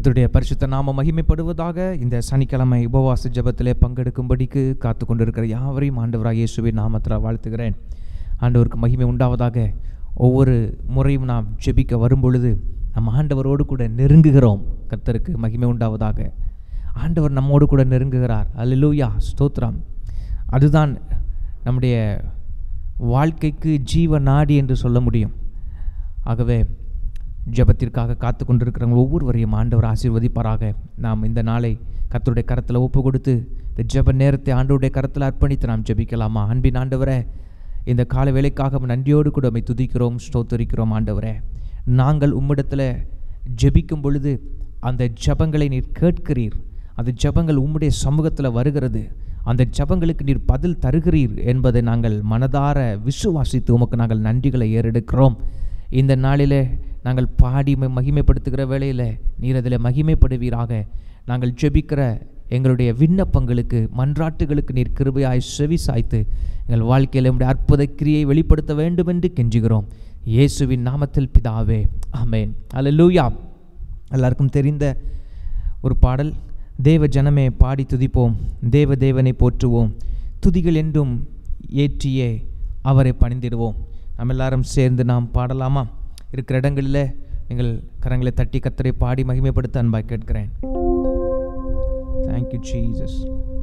கர்த்தருடைய பரிசுத்த நாம மகிமைப்படுவதாக இந்த சனிக்கிழமை உபவாச ஜெபத்திலே பங்கெடுக்கும்படிக்கு காத்து கொண்டிருக்கிற யாவரையும் ஆண்டவராக இயேசுவின் நாமத்தில் வாழ்த்துகிறேன் ஆண்டவருக்கு மகிமை உண்டாவதாக ஒவ்வொரு முறையும் நாம் ஜெபிக்க வரும்பொழுது நம்ம ஆண்டவரோடு கூட நெருங்குகிறோம் கர்த்தருக்கு மகிமை உண்டாவதாக ஆண்டவர் நம்மோடு கூட நெருங்குகிறார் அல்லேலூயா ஸ்தோத்திரம் அதுதான் நம்முடைய வாழ்க்கைக்கு ஜீவ நாடி என்று சொல்ல முடியும் ஆகவே ஜெபத்திற்காக காத்து கொண்டிருக்கிறவங்க ஒவ்வொருவரையும் ஆண்டவர் ஆசீர்வதிப்பாராக நாம் இந்த நாளை கர்த்தருடைய கரத்தில் ஒப்பு கொடுத்து இந்த ஜெப நேரத்தை ஆண்டவருடைய கரத்தில் அர்ப்பணித்து நாம் ஜெபிக்கலாமா அன்பின் ஆண்டவரே இந்த கால வேலைக்காக நன்றியோடு கூட உம்மை துதிக்கிறோம் ஸ்தோத்தரிக்கிறோம் ஆண்டவரே நாங்கள் உம்மிடத்தில் ஜெபிக்கும் பொழுது அந்த ஜெபங்களை நீர் கேட்கிறீர் அந்த ஜெபங்கள் உம்முடைய சமூகத்தில் வருகிறது அந்த ஜெபங்களுக்கு நீர் பதில் தருகிறீர் என்பதை நாங்கள் மனதார விசுவாசித்து உமக்கு நாங்கள் நன்றிகளை ஏறெடுக்கிறோம் இந்த நாளிலே நாங்கள் பாடி ம- மகிமைப்படுத்துகிற வேளையில் நீர் அதில் மகிமைப்படுவீராக நாங்கள் ஜெபிக்கிற எங்களுடைய விண்ணப்பங்களுக்கு மன்றாட்டுகளுக்கு நீர் கிருபையாய் செவி சாய்த்து எங்கள் வாழ்க்கையில் உம்முடைய அற்புத கிரியை வெளிப்படுத்த வேண்டும் என்று கெஞ்சுகிறோம் இயேசுவின் நாமத்தில் பிதாவே ஆமென் அல்லேலூயா எல்லாருக்கும் தெரிந்த ஒரு பாடல் தேவ ஜனமே பாடி துதிப்போம் தேவ தேவனை போற்றுவோம் துதிகள் என்றும் ஏற்றியே அவரை பணிந்திடுவோம் நம்ம எல்லாரும் சேர்ந்து நாம் பாடலாமா இருக்கிற இடங்களில் நீங்கள் கரங்களை தட்டி கத்தரை பாடி மகிமைப்படுத்த அன்பாய் கேட்கிறேன் தேங்க்யூ ஜீசஸ்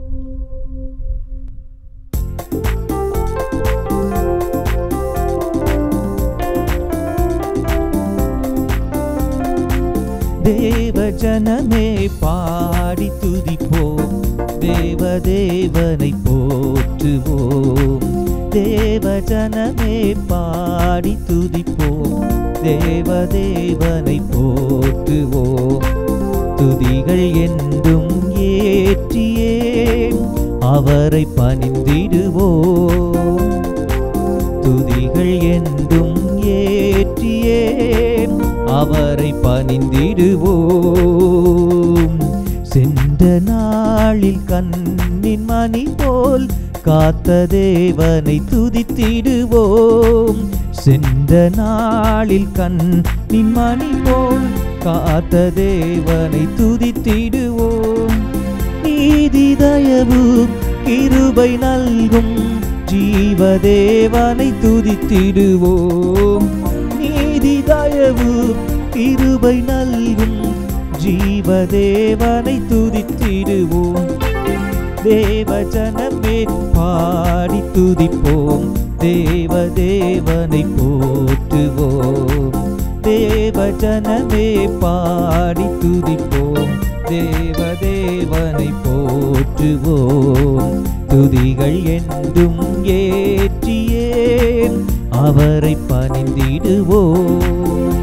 தேவ ஜனமே பாடி துதிப்போம் தேவ தேவனை போற்றுவோம் தேவ ஜனமே பாடி துதிப்போம் தேவ தேவனை போற்றுவோம் துதிகள் என்றும் ஏற்றியே அவரை பணிந்திடுவோம் துதிகள் என்றும் ஏற்றியே அவரை பணிந்திடுவோம் சென்ற நாளில் கண்ணின் மணி போல் காத்த தேவனை துதித்திடுவோம் சென்ற நாளில் கண்ணின் மணி போல் காத்த தேவனை துதித்திடுவோம் நீதி தயவு கிருபை நல்கும் ஜீவதேவனை துதித்திடுவோம் நீதி தயவு கிருபை நல்கும் ஜீவதேவனை துதித்திடுவோம் தேவ ஜனமே பாடி துதிப்போம் தேவ தேவனை போற்றுவோம் தேவ ஜனமே பாடி துதிப்போம் தேவ தேவனை போற்றுவோம் துதிகள் என்றும் ஏற்றியே அவரை பணிந்திடுவோம்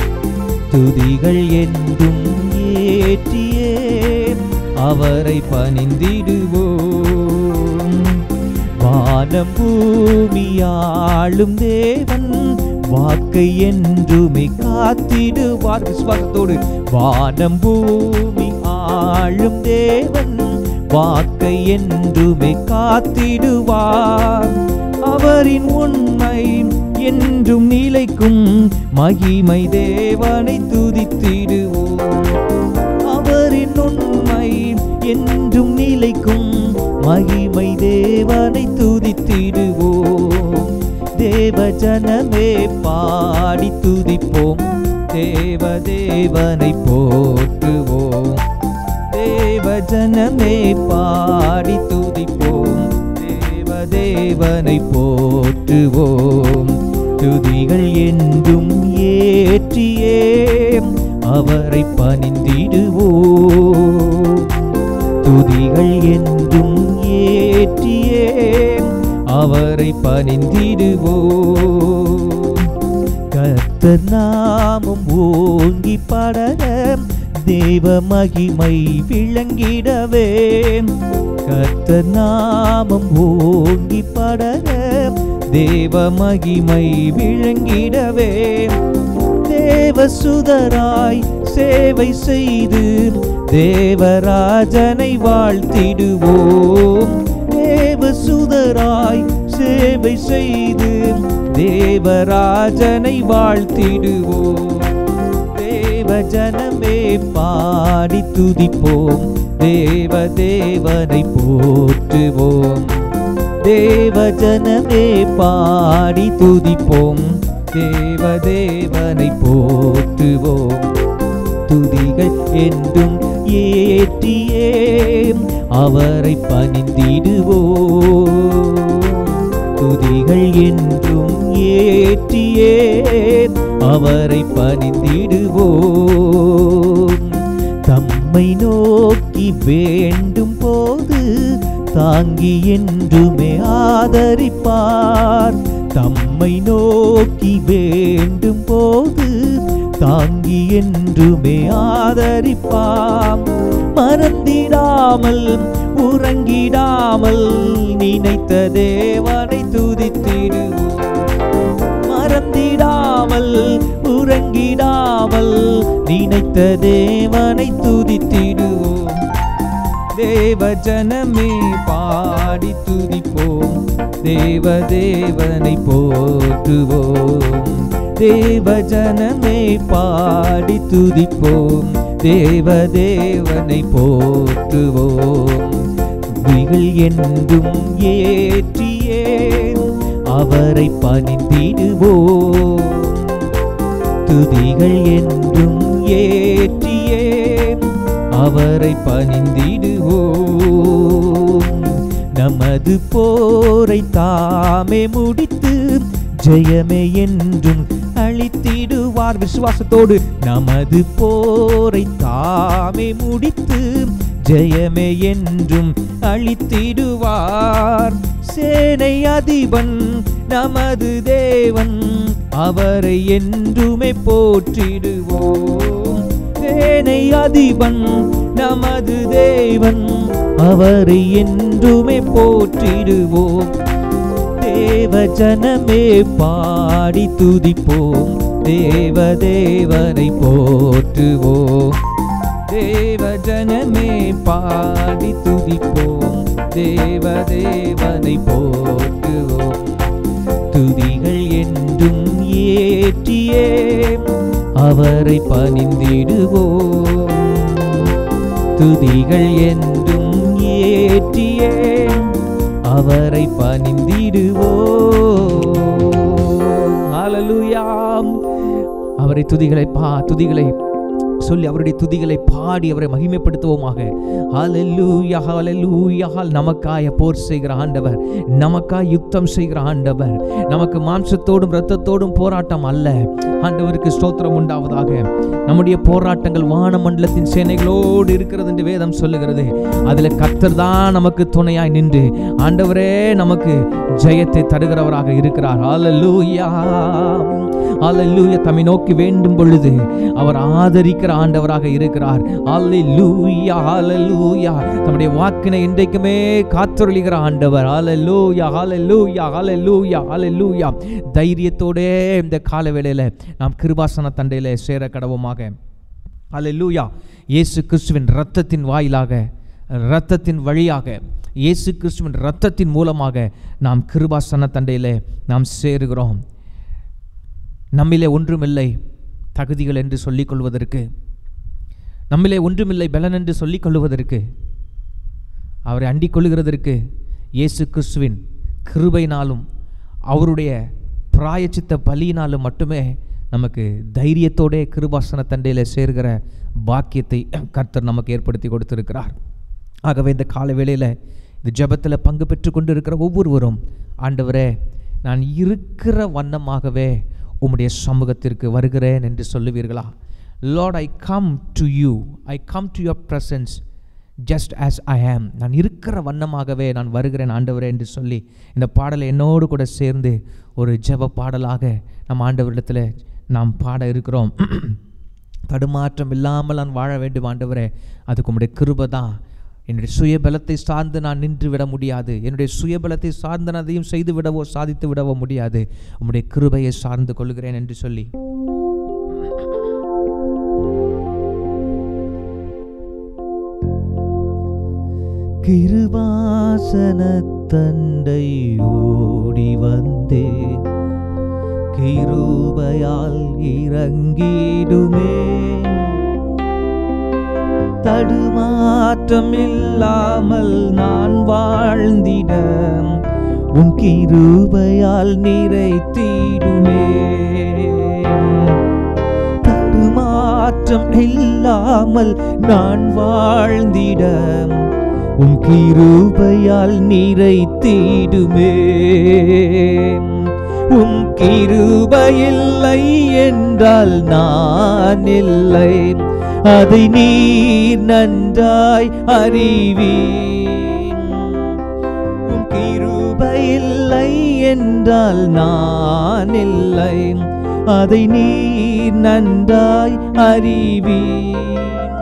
துதிகள் என்றும் ஏற்றியே அவரை பணிந்திடுவோம் வானம் பூமியாளும் தேவன் வாக்கை என்றுமே காத்திடுவார் விசுவாசத்தோடு வானம் பூமி ஆளும் தேவன் வாக்கை என்றுமே காத்திடுவார் அவரின் உண்மை என்றும் நிலைக்கும் மகிமை தேவனை துதித்திடுவோம் அவரின் உண்மை என்றும் நிலைக்கும் மகிமை தேவனை துதித்திடுவோம் தேவ ஜனமே பாடி துதிப்போம் தேவ தேவனை போற்றுவோம் தேவ ஜனமே பாடி துதிப்போம் தேவ தேவனை போற்றுவோம் துதிகள் என்றும் ஏற்றியே அவரை பணிந்திடுவோம் துதிகள் என்றும் ஏற்றியே அவரை பணிந்திடுவோம் கர்த்தர் நாமம் ஓங்கி படர தேவ மகிமை விளங்கிடவே கர்த்தர் நாமம் ஓங்கி படர தேவ மகிமை விளங்கிடவே தேவசுதராய் சேவை செய்து தேவராஜனை வாழ்த்திடுவோம் தேவசுதராய் சேவை செய்து தேவராஜனை வாழ்த்திடுவோம் தேவ ஜனமே பாடி துதிப்போம் தேவ தேவனை போற்றுவோம் தேவ ஜனமே பாடி துதிப்போம் தேவ தேவனை போற்றுவோம் துதிகள் என்றும் ஏற்றியே அவரை பணிந்திடுவோம் துதிகள் என்றும் ஏற்றியே அவரை பணிந்திடுவோம் தம்மை நோக்கி வேண்டும் போது தாங்கி என்றுமே ஆதரிப்பார் தம்மை நோக்கி வேண்டும் போது தாங்கி என்றுமே ஆதரிப்பாம் மறந்திடாமல் உறங்கிடாமல் நினைத்த தேவனை துதித்திடுவோம் மறந்திடாமல் உறங்கிடாமல் நினைத்த தேவனை துதித்திடுவோம் தேவ ஜனமே பாடி துதிப்போம் தேவ தேவனை போற்றுவோம் தேவ ஜனமே பாடி துதிப்போம் தேவ தேவனை போற்றுவோம் துதிகள் என்றும் ஏற்றியே அவரை பணிந்திடுவோம் துதிகள் என்றும் ஏற்றியே அவரை பணிந்திடுவோம் நமது போரை தாமே முடித்து ஜெயமே என்றும் அளித்திடுவார் விசுவாசத்தோடு நமது போரை தாமே முடித்து ஜெயமே என்றும் அளித்திடுவார் சேனை அதிபன் நமது தேவன் அவரை என்றுமே போற்றிடுவோம் சேனை அதிபன் நமது தேவன் அவரை என்றுமே போற்றிடுவோம் தேவ ஜனமே பாடி துதிப்போம் தேவ தேவனை போற்றுவோம் தேவ ஜனமே பாடி துதிப்போம் தேவ தேவனை போற்றுவோம் துதிகள் என்றும் ஏற்றியே அவரை பணிந்திடுவோம் துதிகள் என்றும் ஏற்றியே அவரை பணிந்திடுவோம் ஹalleluya அவரை துதிகளை பா துதிகளை சொல்லி அவருடைய துதிகளை பாடி அவரை மகிமைப்படுத்துவோமாக ஹalleluya ஹalleluya நமக்காய போர் செய்கிற ஆண்டவர் நமக்காய் யுத்தம் செய்கிற ஆண்டவர் நமக்கு மாம்சத்தோடும் இரத்தத்தோடும் போராட்டம் அல்ல ஆண்டவருக்கு ஸ்தோத்திரம் உண்டாவதாக நம்முடைய போராட்டங்கள் வானமண்டலத்தின் சேனைகளோடு இருக்கிறது என்று வேதம் சொல்லுகிறது அதில் கர்த்தர் தான் நமக்கு துணையாய் நின்று ஆண்டவரே நமக்கு ஜெயத்தை தருகிறவராக இருக்கிறார் ஹalleluya ஹalleluya தம்மை நோக்கி வேண்டும் பொழுது அவர் ஆதரிக்கிற ஆண்டவராக இருக்கிறார் ஹalleluya ஹalleluya தம்முடைய வாக்கினை இன்றைக்குமே காத்தொருளுகிற ஆண்டவர் ஹalleluya ஹalleluya ஹalleluya ஹalleluya தைரியத்தோடே இந்த கால வேளையில நாம் கிருபாசன தண்டையில சேர கடவுமாக ஹalleluya இயேசு கிறிஸ்துவின் இரத்தத்தின் வாயிலாக இரத்தத்தின் வழியாக இயேசு கிறிஸ்துவின் இரத்தத்தின் மூலமாக நாம் கிருபாசன தண்டையிலே நாம் சேருகிறோம் நம்மிலே ஒன்றுமில்லை தகுதிகள் என்று சொல்லிக் கொள்வதற்கு நம்மிலே ஒன்றுமில்லை பலன் என்று சொல்லிக் கொள்வதற்கு அவரை அண்டிக் கொள்ளுகிறதற்கு இயேசு கிறிஸ்துவின் கிருபையினாலும் அவருடைய பிராயச்சித்த பலியினாலும் மட்டுமே நமக்கு தைரியத்தோடே கிருபாசன தண்டையில் சேர்கிற பாக்கியத்தை கர்த்தர் நமக்கு ஏற்படுத்தி கொடுத்திருக்கிறார் ஆகவே இந்த கால வேளையில் இந்த ஜெபத்தில் பங்கு பெற்று கொண்டு இருக்கிற ஒவ்வொருவரும் ஆண்டவரே நான் இருக்கிற வண்ணமாகவே உம்முடைய சமூகத்திற்கு வருகிறேன் என்று சொல்லுவீர்களா Lord I come to you I come to your presence just as I am நான் இருக்கிற வண்ணமாகவே நான் வருகிறேன் ஆண்டவரே என்று சொல்லி இந்த பாடலை என்னோடு கூட சேர்ந்து ஒரு ஜெப பாடலாக நம்ம ஆண்டவரிடத்தில் நாம் பாட இருக்கிறோம் தடுமாற்றம் இல்லாமல் நான் வாழ வேண்டும் ஆண்டவரே அதுக்கு உம்முடைய கிருபை தான் என்னுடைய சுயபலத்தை சார்ந்து நான் நின்று விட முடியாது என்னுடைய சுயபலத்தை சார்ந்து நான் அதையும் செய்து விடவோ சாதித்து விடவோ முடியாது உம்முடைய கிருபையை சார்ந்து கொள்கிறேன் என்று சொல்லி கிருபாசன தண்டை ஓடி வந்தேன் கிருபையால் இறங்கிடுமே தடுமாற்றம் இல்லாமல் நான் வாழ்ந்திட உன் கிருபையால் நிறைத்திடுமே தடுமாற்றம் இல்லாமல் நான் வாழ்ந்திட உன் கிருபையால் நிறைத்திடுமே உம் கிருபையில்லை என்றால் நான் இல்லை அதை நீர் நன்றாய் அறிவீன் உம் கிருபையில்லை என்றால் நான் இல்லை அதை நீர் நன்றாய் அறிவீன்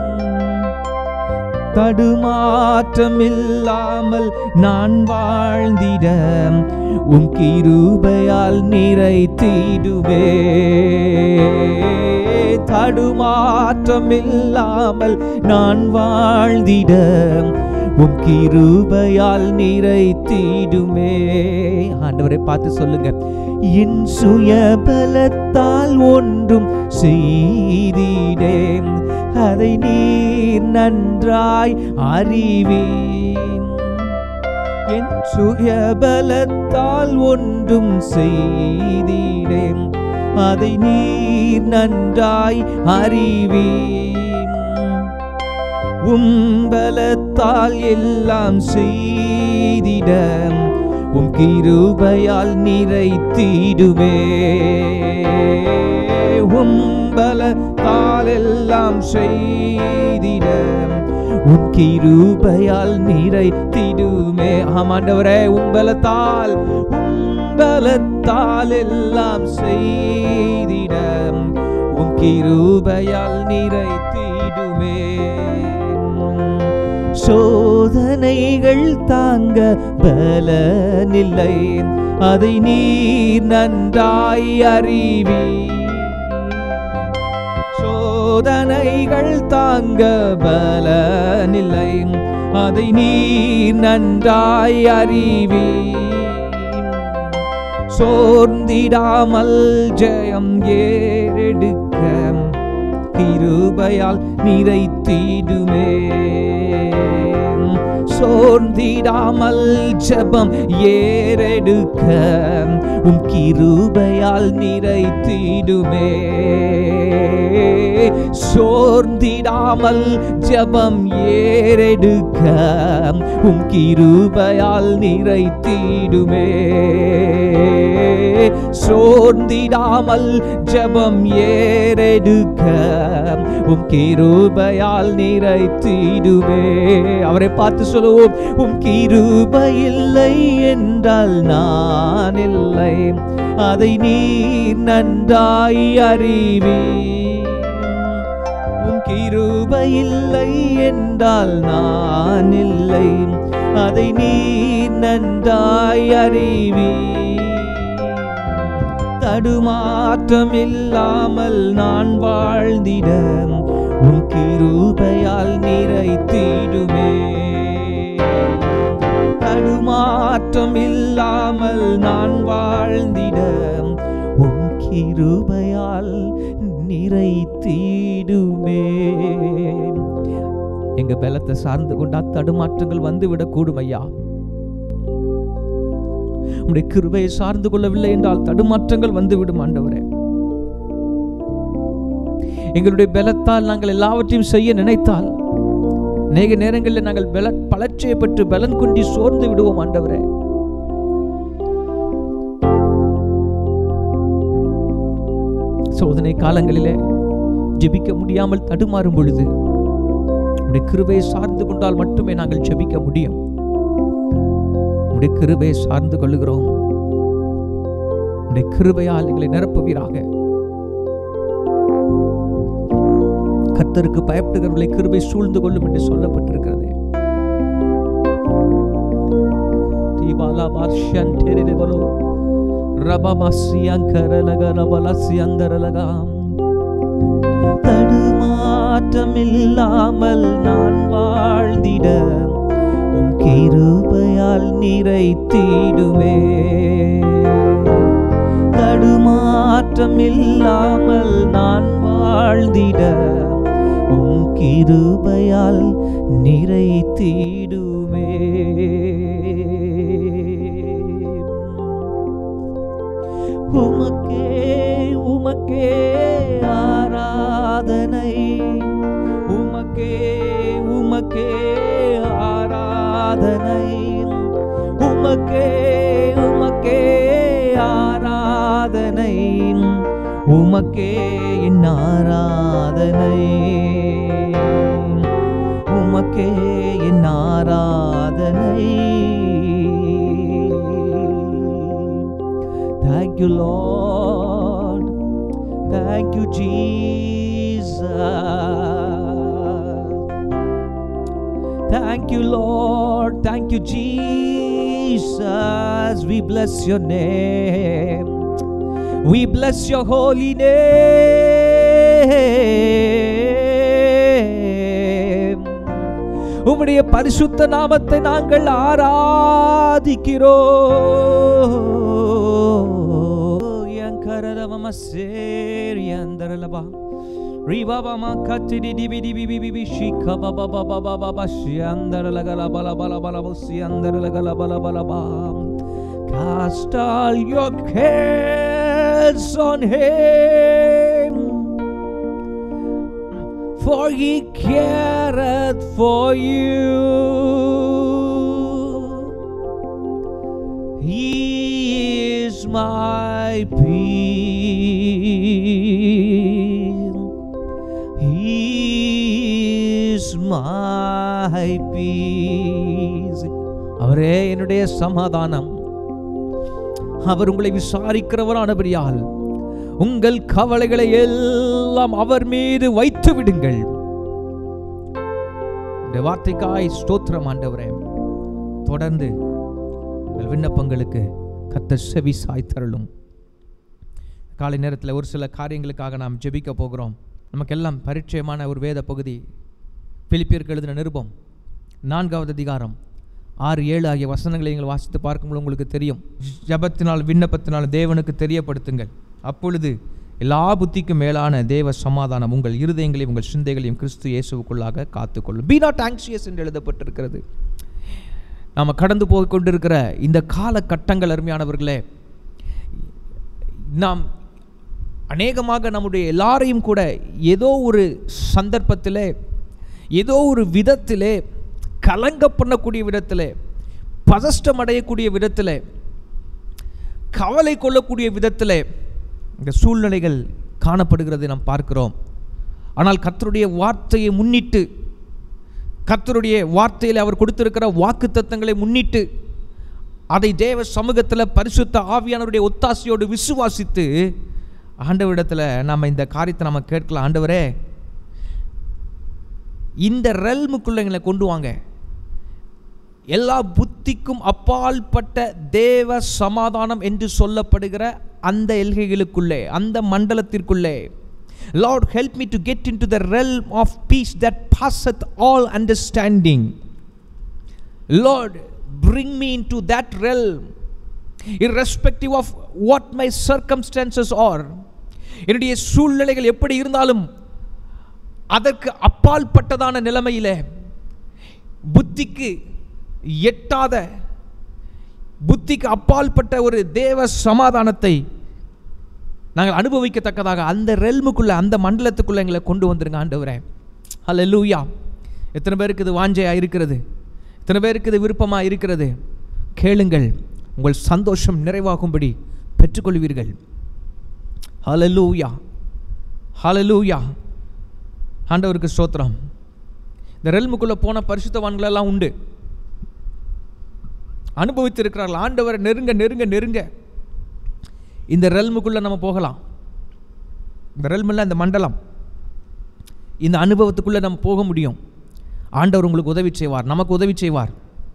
தடுமாற்றமில்லாமல் நான் வாழ்ந்திட உம் கிருபையால் நிறைத்திடுவே தடுமாற்றமில்லாமல் நான் வாழ்ந்திட உம் கிருபையால் நிறைத்திடுமே ஆண்டவரை பார்த்து சொல்லுங்க என் சுய பலத்தால் ஒன்றும் செய்திடேன் அதை நீர் நன்றாய் அறிவீன் என் சுய பலத்தால் ஒன்றும் செய்திடேன் அதை நீர் நன்றாய் அறிவீன் உம்பலத்தால் எல்லாம் செய்திட உம் கிருபையால் நிறைத்திடுவே உம்பலத்தால் எல்லாம் செய்திட உன் கிருபையால் நிறைத்திடுமே ஆமாண்டவரே உம்பலத்தால் உம்பலத்தால் எல்லாம் செய்திட உன் கிருபையால் நிறைத்திடுமே சோதனைகள் தாங்க பலனில்லை அதை நீர் நன்றாய் அறிவி சோதனைகள் தாங்க பலனில்லை அதை நீர் நன்றாய் அறிவி சோர்ந்திடாமல் ஜெயம் ஏறெடுக்க கிருபையால் நிறைத்திடுமே சோர்ந்திடாமல் ஜெபம் ஏறெடுக்க உம் கிருபையால் நிறைத்திடுமே சோர்ந்திடாமல் ஜெபம் ஏறெடுக்க உம் கிருபையால் நிறைத்திடுமே சோர்ந்திடாமல் ஜெபம் ஏறெடுக்க உம் கிருபையால் நிறைத்திடுமே அவரை பார்த்து சொல்லுவோம் உம் கிருபை இல்லை என்றால் நான் இல்லை அதை நீர் நன்றாய் அறிவி உம் கிருபை இல்லை என்றால் நான் இல்லை அதை நீர் நன்றாய் அறிவி தடுமாற்றம் இல்லாமல் நான் வாழ்ந்திட உன் கிருபையால் நிறைத்திடுமே தடுமாற்றம் இல்லாமல் நான் வாழ்ந்திட உன் கிருபையால் நிறைத்திடுமே எங்க பலத்தை சார்ந்து கொண்டா தடுமாற்றங்கள் வந்து விடக்கூடும் ஐயா உம்முடைய கிருபையை சார்ந்து கொள்ளவில்லை என்றால் தடுமாற்றங்கள் வந்துவிடும் ஆண்டவரே எங்களுடைய பலத்தால் நாங்கள் எல்லாவற்றையும் செய்ய நினைத்தால் அநேக நேரங்களில் நாங்கள் பல பலச்சை பெற்று பலன் கொண்டி சோர்ந்து விடுவோம் ஆண்டவரே சோதனை காலங்களிலே ஜெபிக்க முடியாமல் தடுமாறும் பொழுது உடைய கிருபையை சார்ந்து கொண்டால் மட்டுமே நாங்கள் ஜெபிக்க முடியும் உடைய கிருபையை சார்ந்து கொள்ளுகிறோம் உடைய கிருபையால் எங்களை நிரப்புவீராக கர்த்தருக்கு பயப்படுகிறவர்களை கிருபை சூழ்ந்து கொள்ளும் என்று சொல்லப்பட்டிருக்கிறது தீபாலா பார்ஷன் டெரிலே பலோ தடுமாற்றமில்லாமல் நான் வாழ்ந்திட உம் கிருபையால் நிறைத்திடுமே தடுமாற்றமில்லாமல் நான் வாழ்ந்திட உம் கிருபையால் நிறைத்திடுமே உமக்கே உமக்கே ஆராதனை உமக்கே உமக்கே ஆராதனை உமக்கே உமக்கே ஆராதனை உமக்கே என் ஆராதனை உமக்கே என் ஆராதனை Thank you, Lord. Thank you, Jesus. Thank you, Lord. Thank you, Jesus. We bless your name. We bless your holy name. உம்முடைய பரிசுத்த நாமத்தை நாங்கள் ஆராதிக்கிறோம் யங்கரரமம சேரியந்தரலபா ரிபாபமா கத்திடி டிபி டிபி பிபி பி ஷிக பப பப பப ப ஷியந்தரலகல பல பல பல ப ஷியந்தரலகல பல பல பா Cast all your cares on him for he careth for you. He is my peace. He is my peace. அவரே என்னுடைய சமாதானம் அவர் உங்களை விசாரிக்கிறவரானபடியால் உங்கள் கவலைகளை எல்லாம் அவர் மீது வைத்து விடுங்கள் இந்த வார்த்தைக்காய் ஸ்தோத்திரம் ஆண்டவரே தொடர்ந்து உங்கள் விண்ணப்பங்களுக்கு கத்த செவி சாய்த்தருளும் காலை நேரத்தில் ஒரு சில காரியங்களுக்காக நாம் ஜெபிக்க போகிறோம் நமக்கெல்லாம் பரிச்சயமான ஒரு வேத பகுதி பிலிப்பியருக்கு எழுதின நிருபம் நான்காவது அதிகாரம் ஆறு ஏழு ஆகிய வசனங்களை நீங்கள் வாசித்து பார்க்கும்போது உங்களுக்கு தெரியும் ஜபத்தினால் விண்ணப்பத்தினால் தேவனுக்கு தெரியப்படுத்துங்கள் அப்பொழுது எல்லா புத்திக்கும் மேலான தேவ சமாதானம் உங்கள் இருதயங்களையும் உங்கள் சிந்தைகளையும் கிறிஸ்து இயேசுவுக்குள்ளாக காத்துக்கொள்ளும் பி நாட் ஆங்ஷியஸ் என்று எழுதப்பட்டிருக்கிறது நாம் கடந்து போய் கொண்டிருக்கிற இந்த காலகட்டங்கள் அருமையானவர்களே நாம் அநேகமாக நம்முடைய எல்லாரையும் கூட ஏதோ ஒரு சந்தர்ப்பத்திலே ஏதோ ஒரு விதத்திலே கலங்க பண்ணக்கூடிய விதத்திலே பதஷ்டம் அடையக்கூடிய விதத்திலே கவலை கொள்ளக்கூடிய விதத்திலே இந்த சூழ்நிலைகள் காணப்படுகிறதை நாம் பார்க்கிறோம் ஆனால் கர்த்தருடைய வார்த்தையை முன்னிட்டு கர்த்தருடைய வார்த்தையில் அவர் கொடுத்திருக்கிற வாக்கு தத்தங்களை முன்னிட்டு அதை தேவ சமூகத்தில் பரிசுத்த ஆவியானவருடைய ஒத்தாசையோடு விசுவாசித்து ஆண்டவரிடத்தில் நம்ம இந்த காரியத்தை நம்ம கேட்கலாம் ஆண்டவரே இந்த ரெல்முக்குள்ள எங்களை கொண்டு வாங்க எல்லா புத்திக்கும் அப்பால்பட்ட தேவ சமாதானம் என்று சொல்லப்படுகிற அந்த எல்கைகளுக்குள்ளே அந்த மண்டலத்திற்குள்ளே Lord help me to get in to the realm of peace that passeth all understanding Lord bring me into that realm irrespective of what my circumstances are என்னுடைய சூழ்நிலைகள் எப்படி இருந்தாலும் அதற்கு அப்பால்பட்டதான நிலைமையிலே புத்திக்கு எட்டாத புத்திக்கு அப்பால்பட்ட ஒரு தேவ சமாதானத்தை நாங்கள் அனுபவிக்கத்தக்கதாக அந்த ரெல்முக்குள்ள அந்த மண்டலத்துக்குள்ள எங்களை கொண்டு வந்துருங்க ஆண்டவரே ஹalleluya எத்தனை பேருக்கு இது வாஞ்சையா இருக்கிறது எத்தனை பேருக்கு இது விருப்பமாக இருக்கிறது கேளுங்கள் உங்கள் சந்தோஷம் நிறைவாகும்படி பெற்றுக்கொள்வீர்கள் ஹalleluya ஹalleluya ஆண்டவருக்கு ஸ்தோத்திரம் இந்த ரெல்முக்குள்ளே போன பரிசுத்தவான்களெல்லாம் உண்டு அனுபவித்திருக்கிறார்கள் ஆண்டவரை நெருங்க நெருங்க நெருங்க இந்த ரெல்முக்குள்ளே நம்ம போகலாம் இந்த ரெல்மில் இந்த மண்டலம் இந்த அனுபவத்துக்குள்ளே நம்ம போக முடியும் ஆண்டவர் உங்களுக்கு உதவி செய்வார் நமக்கு உதவி செய்வார்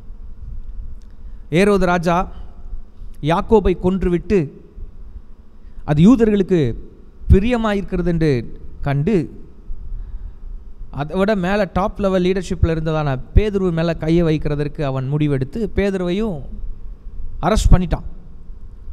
ஏரோது ராஜா யாக்கோபை கொன்றுவிட்டு அது யூதர்களுக்கு பிரியமாயிருக்கிறது என்று கண்டு அதை விட மேலே டாப் லெவல் லீடர்ஷிப்பில் இருந்ததான பேதுருவு மேலே கையை வைக்கிறதற்கு அவன் முடிவெடுத்து பேதுருவையும் அரெஸ்ட் பண்ணிட்டான்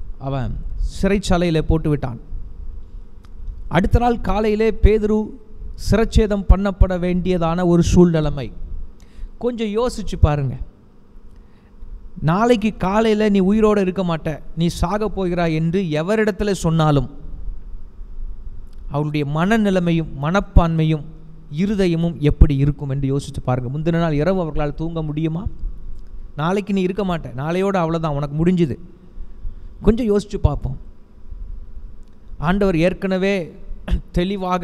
அவன் சிறைச்சாலையில் போட்டு விட்டான் அடுத்த நாள் காலையிலே பேதுரு சிரச்சேதம் பண்ணப்பட வேண்டியதான ஒரு சூழ்நிலைமை கொஞ்சம் யோசிச்சு பாருங்க நாளைக்கு காலையில் நீ உயிரோடு இருக்க மாட்ட நீ சாக போகிறாய் என்று எவரிடத்துல சொன்னாலும் அவருடைய மனநிலைமையும் மனப்பான்மையும் இருதயமும் எப்படி இருக்கும் என்று யோசித்து பாருங்க முந்தின நாள் இரவு அவர்களால் தூங்க முடியுமா நாளைக்கு நீ இருக்க மாட்ட நாளையோடு அவ்வளோதான் உனக்கு முடிஞ்சுது கொஞ்சம் யோசித்து பார்ப்போம் ஆண்டவர் ஏற்கனவே தெளிவாக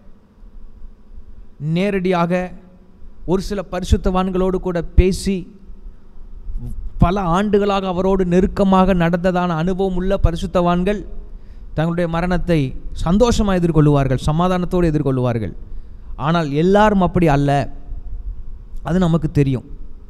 நேரடியாக ஒரு சில பரிசுத்தவான்களோடு கூட பேசி பல ஆண்டுகளாக அவரோடு நெருக்கமாக நடந்ததான அனுபவம் உள்ள பரிசுத்தவான்கள் தங்களுடைய மரணத்தை சந்தோஷமாக எதிர்கொள்வார்கள் சமாதானத்தோடு எதிர்கொள்வார்கள் ஆனால் எல்லாரும் அப்படி அல்ல அது நமக்கு தெரியும்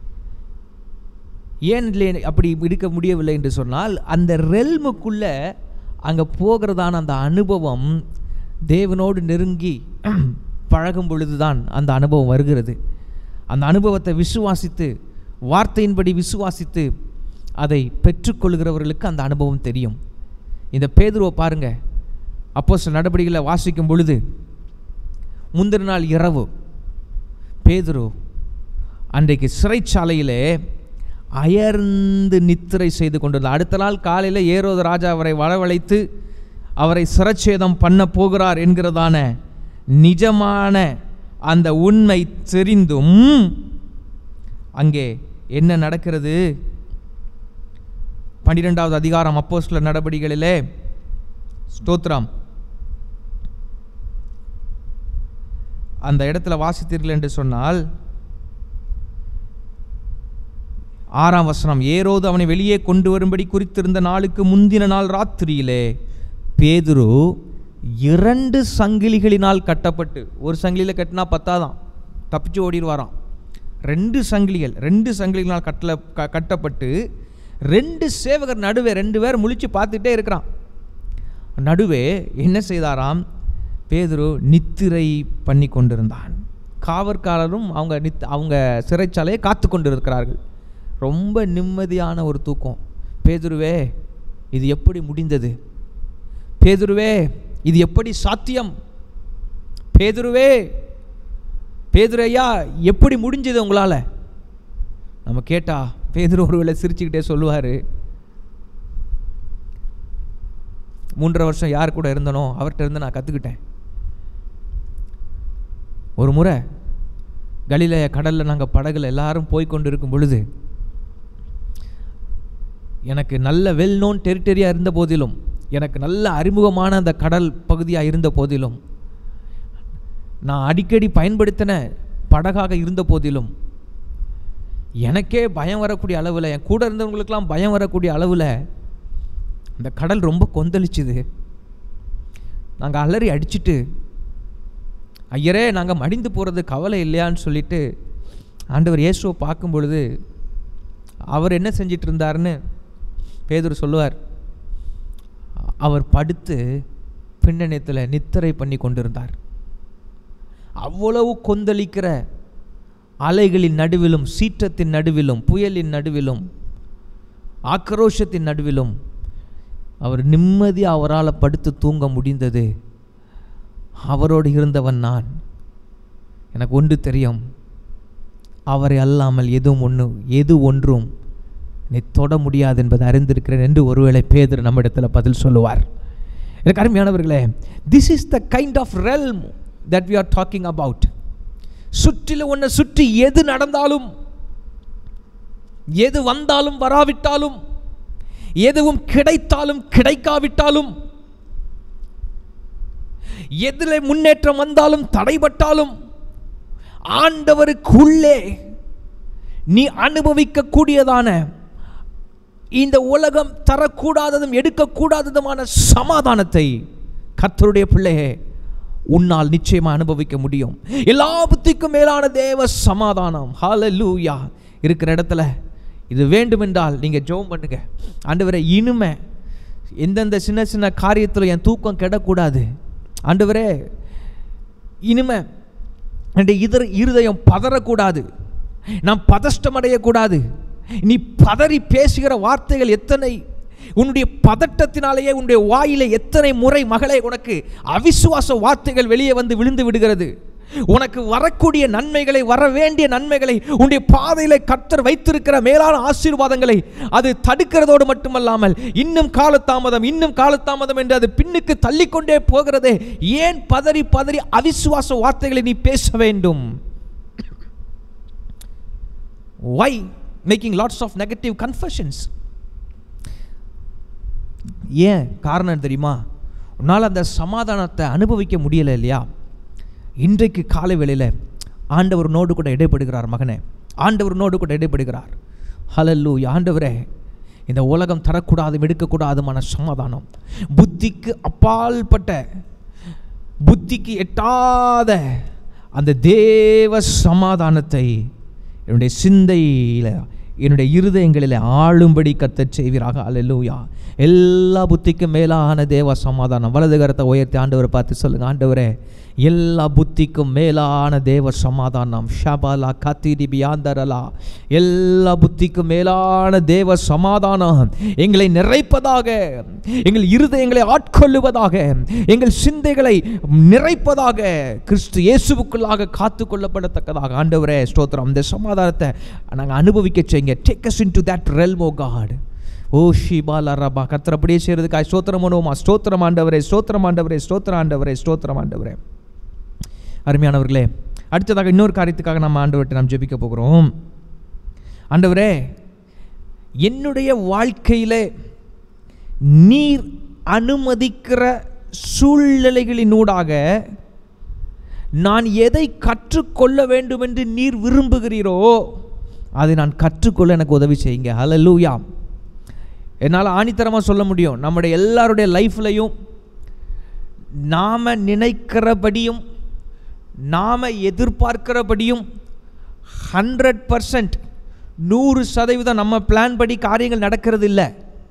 ஏன் இல்லை அப்படி இருக்க முடியவில்லை என்று சொன்னால் அந்த ரெல்முக்குள்ளே அங்கே போகிறதான அந்த அனுபவம் தேவனோடு நெருங்கி பழகும் பொழுதுதான் அந்த அனுபவம் வருகிறது அந்த அனுபவத்தை விசுவாசித்து வார்த்தையின்படி விசுவாசித்து அதை பெற்றுக்கொள்கிறவர்களுக்கு அந்த அனுபவம் தெரியும் இந்த பேதுருவை பாருங்க அப்போ சில நடவடிக்கைகளை வாசிக்கும் பொழுது முந்தின நாள் இரவு பேதுரு அன்றைக்கு சிறைச்சாலையிலே அயர்ந்து நித்திரை செய்து கொண்டிருந்தார் அடுத்த நாள் காலையில் ஏரோது ராஜா அவரை வரவழைத்து அவரை சிரச்சேதம் பண்ண போகிறார் என்கிறதான நிஜமான அந்த உண்மை தெரிந்தும் அங்கே என்ன நடக்கிறது பன்னிரெண்டாவது அதிகாரம் அப்போ சில நடவடிக்கைகளிலே ஸ்தோத்திரம் அந்த இடத்துல வாசித்தீர்கள் என்று சொன்னால் ஆறாம் வசனம் ஏரோது அவனை வெளியே கொண்டு வரும்படி குறித்திருந்த நாளுக்கு முந்தின நாள் ராத்திரியிலே பேதுரு இரண்டு சங்கிலிகளினால் கட்டப்பட்டு ஒரு சங்கிலியில் கட்டினா பத்தாதான் தப்பிச்சு ஓடிடுவாராம் ரெண்டு சங்கிலிகள் ரெண்டு சங்கிலிகளால் கட்டல க கட்டப்பட்டு ரெண்டு சேவகர் நடுவே ரெண்டு பேர் முழிச்சு பார்த்துட்டே இருக்கிறான் நடுவே என்ன செய்தாராம் பேதுரு நித்திரை பண்ணி கொண்டிருந்தான் காவற்காரரும் அவங்க நித் அவங்க சிறைச்சாலையை காத்து கொண்டிருக்கிறார்கள் ரொம்ப நிம்மதியான ஒரு தூக்கம் பேதுருவே இது எப்படி முடிந்தது பேதுருவே இது எப்படி சாத்தியம் பேதுருவே பேதுரையா எப்படி முடிஞ்சது உங்களால் நம்ம கேட்டா பேதுரு ஒருவேளை சிரிச்சுக்கிட்டே சொல்லுவார் மூன்றரை வருஷம் யார் கூட இருந்தனோ அவர்கிட்ட இருந்து நான் கற்றுக்கிட்டேன் ஒரு முறை கலிலேய கடலில் நாங்கள் படகுல எல்லாரும் போய் கொண்டு இருக்கும் பொழுது எனக்கு நல்ல வெல் நோன் டெரிட்டரியாக இருந்த போதிலும் எனக்கு நல்ல அறிமுகமான அந்த கடல் பகுதியாக இருந்த போதிலும் நான் அடிக்கடி பயன்படுத்தின படகாக இருந்த போதிலும் எனக்கே பயம் வரக்கூடிய அளவில் என் கூட இருந்தவங்களுக்கெல்லாம் பயம் வரக்கூடிய அளவில் அந்த கடல் ரொம்ப கொந்தளிச்சுது நாங்கள் அலறி அடிச்சிட்டு ஐயரே நாங்கள் மடிந்து போகிறது கவலை இல்லையான்னு சொல்லிட்டு ஆண்டவர் இயேசுவை பார்க்கும் பொழுது அவர் என்ன செஞ்சிட்டு இருந்தாருன்னு பேதர் சொல்லுவார் அவர் படுத்து பின்னணியத்தில் நித்திரை பண்ணி கொண்டிருந்தார் அவ்வளவு கொந்தளிக்கிற அலைகளின் நடுவிலும் சீற்றத்தின் நடுவிலும் புயலின் நடுவிலும் ஆக்ரோஷத்தின் நடுவிலும் அவர் நிம்மதியாக அவரால் படுத்து தூங்க முடிந்தது அவரோடு இருந்தவன் நான் எனக்கு ஒன்று தெரியும் அவரை அல்லாமல் எதுவும் ஒன்று எது ஒன்றும் நீ தொட முடியாது என்பதை அறிந்திருக்கிறேன் என்று ஒருவேளை பேதர் நம்மிடத்தில் பதில் சொல்லுவார் எனக்கு அருமையானவர்களே this is the kind of realm that we are talking about சுற்றிலும் ஒன்றை சுற்றி எது நடந்தாலும் எது வந்தாலும் வராவிட்டாலும் எதுவும் கிடைத்தாலும் கிடைக்காவிட்டாலும் எதில் முன்னேற்றம் வந்தாலும் தடைபட்டாலும் ஆண்டவருக்குள்ளே நீ அனுபவிக்க கூடியதான இந்த உலகம் தரக்கூடாததும் எடுக்கக்கூடாததுமான சமாதானத்தை கர்த்தருடைய பிள்ளையே உன்னால் நிச்சயமாக அனுபவிக்க முடியும் எல்லா புத்திக்கும் மேலான தேவ சமாதானம் ஹalleluya இருக்கிற இடத்துல இது வேண்டுமென்றால் நீங்கள் ஜெபம் பண்ணுங்க ஆண்டவரே இனிமே எந்தெந்த சின்ன சின்ன காரியத்தில் என் தூக்கம் கெடக்கூடாது ஆண்டவரே இனிமே என்னுடைய இதர இருதயம் பதறக்கூடாது நான் பதஷ்டம் அடையக்கூடாது நீ பதறி பேசுகிற வார்த்தைகள் எத்தனை உன்னுடைய பதட்டத்தினாலேயே உன்னுடைய வாயிலே எத்தனை முறை மகளே உனக்கு அவிசுவாச வார்த்தைகள் வெளியே வந்து விழுந்து விடுகிறது உனக்கு வரக்கூடிய நன்மைகளை வர வேண்டிய நன்மைகளை உன்னுடைய பாதையில கர்த்தர் வைத்திருக்கிற மேலான ஆசீர்வாதங்களை அது தடுக்கிறதோடு மட்டுமல்லாமல் இன்னும் காலதாமதம் இன்னும் காலதாமதம் என்று அது பின்னுக்கு தள்ளிக்கொண்டே போகிறதே ஏன் பதறி பதறி அவிசுவாச வார்த்தைகளை நீ பேச வேண்டும் why making lots of negative confessions ஏன் காரணம் என்ன தெரியுமா உன்னால் அந்த சமாதானத்தை அனுபவிக்க முடியலை இல்லையா இன்றைக்கு காலை வேளையில் ஆண்டவர் நோடு கூட இடைப்படுகிறார் மகனே ஆண்டவர் நோடு கூட இடைப்படுகிறார் ஹலல்லு ஆண்டவரே இந்த உலகம் தரக்கூடாது எடுக்கக்கூடாதுமான சமாதானம் புத்திக்கு அப்பால்பட்ட புத்திக்கு எட்டாத அந்த தேவ சமாதானத்தை என்னுடைய சிந்தையில் என்னுடைய இருதயங்களில் ஆளும்படி கத்தச் செய்வீராக அல்லேலூயா எல்லா புத்திக்கும் மேலான தேவ சமாதானம் வலது கரத்தை உயர்த்தி ஆண்டவரை பார்த்து சொல்லுங்க ஆண்டவரே எல்லா புத்திக்கும் மேலான தேவ சமாதானம் ஷபாலா கத்திரி பியாந்தரலா எல்லா புத்திக்கும் மேலான தேவ சமாதானம் எங்களை நிறைப்பதாக எங்கள் இருதயங்களை ஆட்கொள்ளுவதாக எங்கள் சிந்தைகளை நிறைப்பதாக கிறிஸ்து இயேசுவுக்குள்ளாக காத்து கொள்ளப்படத்தக்கதாக ஆண்டவரே ஸ்தோத்திரம் அந்த சமாதானத்தை நாங்கள் அனுபவிக்க செய்யுங்க take us in to that realm of God ஓ ஷிபாலா ரபா கத்திர அப்படியே செய்கிறதுக்காக ஸ்தோத்திரம் பண்ணுவோமா ஸ்தோத்திரம் ஆண்டவரே ஸ்தோத்திரம் ஆண்டவரே ஸ்தோத்திரம் ஆண்டவரே ஸ்தோத்திரம் ஆண்டவரே அருமையானவர்களே அடுத்ததாக இன்னொரு காரியத்துக்காக நம்ம ஆண்டவர்கிட்ட நாம் ஜெபிக்க போகிறோம் ஆண்டவரே என்னுடைய வாழ்க்கையிலே நீர் அனுமதிக்கிற சூழ்நிலைகளினூடாக நான் எதை கற்றுக்கொள்ள வேண்டும் என்று நீர் விரும்புகிறீரோ அதை நான் கற்றுக்கொள்ள எனக்கு உதவி செய்யுங்க ஹalleluya என்னால் ஆணித்தரமாக சொல்ல முடியும் நம்முடைய எல்லாருடைய லைஃப்லையும் நாம் நினைக்கிறபடியும் நாம் எதிர்பார்க்கிறபடியும் ஹண்ட்ரட் பர்சன்ட் நூறு சதவீதம் நம்ம பிளான் படி காரியங்கள் நடக்கிறது இல்லை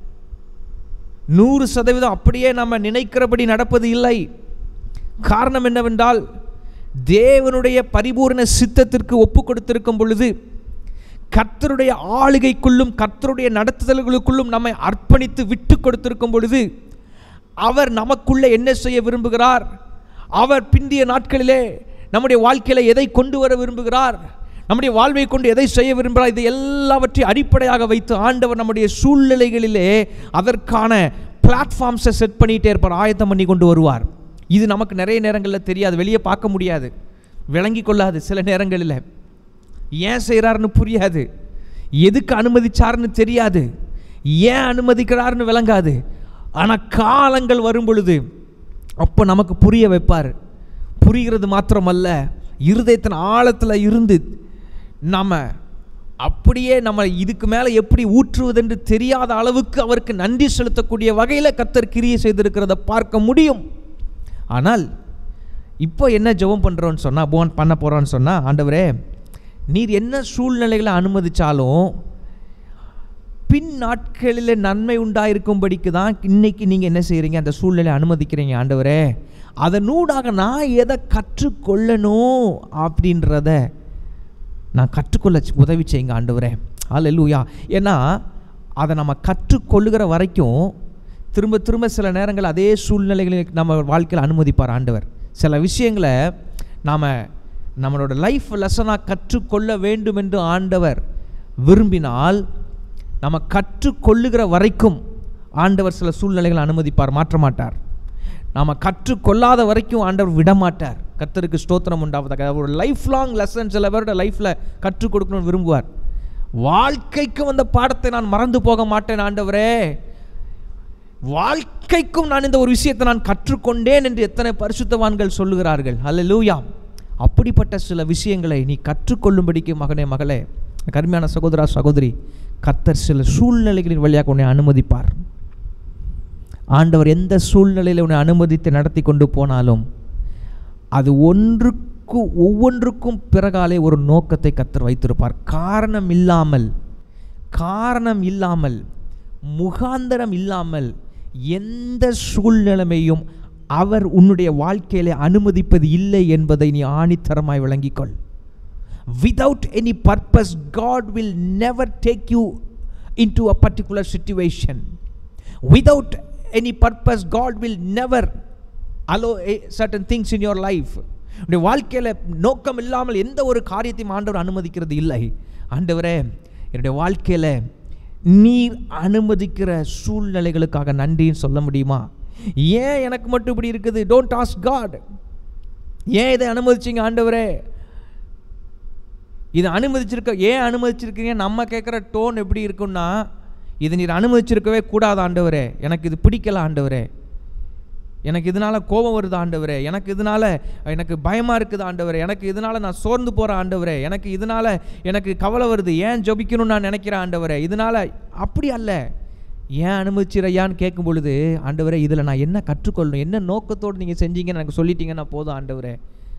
நூறு சதவீதம் அப்படியே நம்ம நினைக்கிறபடி நடப்பது இல்லை காரணம் என்னவென்றால் தேவனுடைய பரிபூர்ண சித்தத்திற்கு ஒப்பு கொடுத்திருக்கும் பொழுது கர்த்தருடைய ஆளுகைக்குள்ளும் கர்த்தருடைய நடத்துதல்களுக்குள்ளும் நம்மை அர்ப்பணித்து விட்டு கொடுத்திருக்கும் பொழுது அவர் நமக்குள்ளே என்ன செய்ய விரும்புகிறார் அவர் பிந்திய நாட்களிலே நம்முடைய வாழ்க்கையில எதை கொண்டு வர விரும்புகிறார் நம்முடைய வாழ்வை கொண்டு எதை செய்ய விரும்புகிறார் இதை எல்லாவற்றையும் அடிப்படையாக வைத்து ஆண்டவர் நம்முடைய சூழ்நிலைகளிலே அதற்கான பிளாட்ஃபார்ம்ஸை செட் பண்ணிகிட்டே இருப்பார் ஆயத்தம் பண்ணி கொண்டு வருவார் இது நமக்கு நிறைய நேரங்களில் தெரியாது வெளியே பார்க்க முடியாது விளங்கி கொள்ளாது சில நேரங்களில் ஏன் செய்கிறாருன்னு புரியாது எதுக்கு அனுமதிச்சாருன்னு தெரியாது ஏன் அனுமதிக்கிறாருன்னு விளங்காது ஆனால் காலங்கள் வரும் பொழுது அப்போ நமக்கு புரிய வைப்பார் புரிகிறது மாத்திரமல்ல இருதயத்தின் ஆழத்தில் இருந்து நம்ம அப்படியே நம்ம இதுக்கு மேலே எப்படி ஊற்றுவதென்று தெரியாத அளவுக்கு அவருக்கு நன்றி செலுத்தக்கூடிய வகையில் கத்தர் கிரியை செய்திருக்கிறத பார்க்க முடியும் ஆனால் இப்போ என்ன ஜெபம் பண்ணுறோன்னு சொன்னால் போன் பண்ண போகிறோன்னு சொன்னால் ஆண்டவரே நீர் என்ன சூழ்நிலைகளை அனுமதிச்சாலும் பின் நாட்களில் நன்மை உண்டாயிருக்கும்படிக்கு தான் இன்னைக்கு நீங்கள் என்ன செய்கிறீங்க அந்த சூழ்நிலை அனுமதிக்கிறீங்க ஆண்டவரே அதனூடாக நான் எதை கற்றுக்கொள்ளணும் அப்படின்றத நான் கற்றுக்கொள்ள உதவி செய்யுங்க ஆண்டவரே அல்லூயா ஏன்னா அதை நம்ம கற்றுக்கொள்ளுகிற வரைக்கும் திரும்ப திரும்ப சில நேரங்கள் அதே சூழ்நிலைகளை நம்ம வாழ்க்கையில் அனுமதிப்பார் ஆண்டவர் சில விஷயங்களை நாம் நம்மளோட லைஃப் லெசனாக கற்றுக்கொள்ள வேண்டும் என்று ஆண்டவர் விரும்பினால் நம்ம கற்றுக்கொள்ளுகிற வரைக்கும் ஆண்டவர் சில சூழ்நிலைகளை அனுமதிப்பார் மாற்ற மாட்டார் நாம் கற்றுக்கொள்ளாத வரைக்கும் ஆண்டவர் விடமாட்டார் கர்த்தருக்கு ஸ்தோத்திரம் உண்டாவதாக ஒரு லைஃப் லாங் லெசன் சில பேரோட லைஃப்பில் கற்றுக் கொடுக்கணும்னு விரும்புவார் வாழ்க்கைக்கும் அந்த பாடத்தை நான் மறந்து போக மாட்டேன் ஆண்டவரே வாழ்க்கைக்கும் நான் இந்த ஒரு விஷயத்தை நான் கற்றுக்கொண்டேன் என்று எத்தனை பரிசுத்தவான்கள் சொல்லுகிறார்கள் அல்ல அப்படிப்பட்ட சில விஷயங்களை நீ கற்றுக்கொள்ளும்படிக்கு மகனே மகளே கருமையான சகோதரா சகோதரி கர்த்தர் சில சூழ்நிலைகளின் வழியாக உன்னை அனுமதிப்பார் ஆண்டவர் எந்த சூழ்நிலையில் உன்னை அனுமதித்து நடத்தி கொண்டு போனாலும் அது ஒன்றுக்கு ஒவ்வொன்றுக்கும் பிறகாலே ஒரு நோக்கத்தை கத்தர் வைத்திருப்பார் காரணம் இல்லாமல் காரணம் இல்லாமல் முகாந்தரம் இல்லாமல் எந்த சூழ்நிலைமையும் அவர் உன்னுடைய வாழ்க்கையிலே அனுமதிப்பது இல்லை என்பதை நீ ஆணித்தரமாய் விளங்கிக்கொள் without any purpose god will never take you into a particular situation without any purpose god will never allow a- certain things in your life உடைய வாழ்க்கையில் நோக்கம் இல்லாமல் எந்த ஒரு காரியத்தையும் ஆண்டவர் அனுமதிக்கிறது இல்லை ஆண்டவரே என்னுடைய வாழ்க்கையில் நீர் அனுமதிக்கிற சூழ்நிலைகளுக்காக நன்றின்னு சொல்ல முடியுமா ஏன் எனக்கு மட்டும் இப்படி இருக்குது டோன்ட் ஆஸ்க் காட் ஏன் இதை அனுமதிச்சீங்க ஆண்டவரே இதை அனுமதிச்சிருக்க ஏன் அனுமதிச்சிருக்கீங்க நம்ம கேட்குற டோன் எப்படி இருக்குன்னா இது நீர் அனுமதிச்சிருக்கவே கூடாது ஆண்டவரே எனக்கு இது பிடிக்கல ஆண்டவரே எனக்கு இதனால கோபம் வருது ஆண்டவரே எனக்கு இதனால எனக்கு பயமா இருக்குது ஆண்டவரே எனக்கு இதனால நான் சோர்ந்து போறேன் ஆண்டவரே எனக்கு இதனால எனக்கு கவலை வருது ஏன் ஜெபிக்கணும்னு நான் நினைக்கிறேன் ஆண்டவரே இதனால அப்படி அல்ல ஏன் அனுமதிச்சிரையான்னு கேட்கும் பொழுது ஆண்டவரே இதில் நான் என்ன கற்றுக்கொள்ளணும் என்ன நோக்கத்தோடு நீங்கள் செஞ்சீங்கன்னு எனக்கு சொல்லிட்டீங்கன்னா போதும் ஆண்டவரே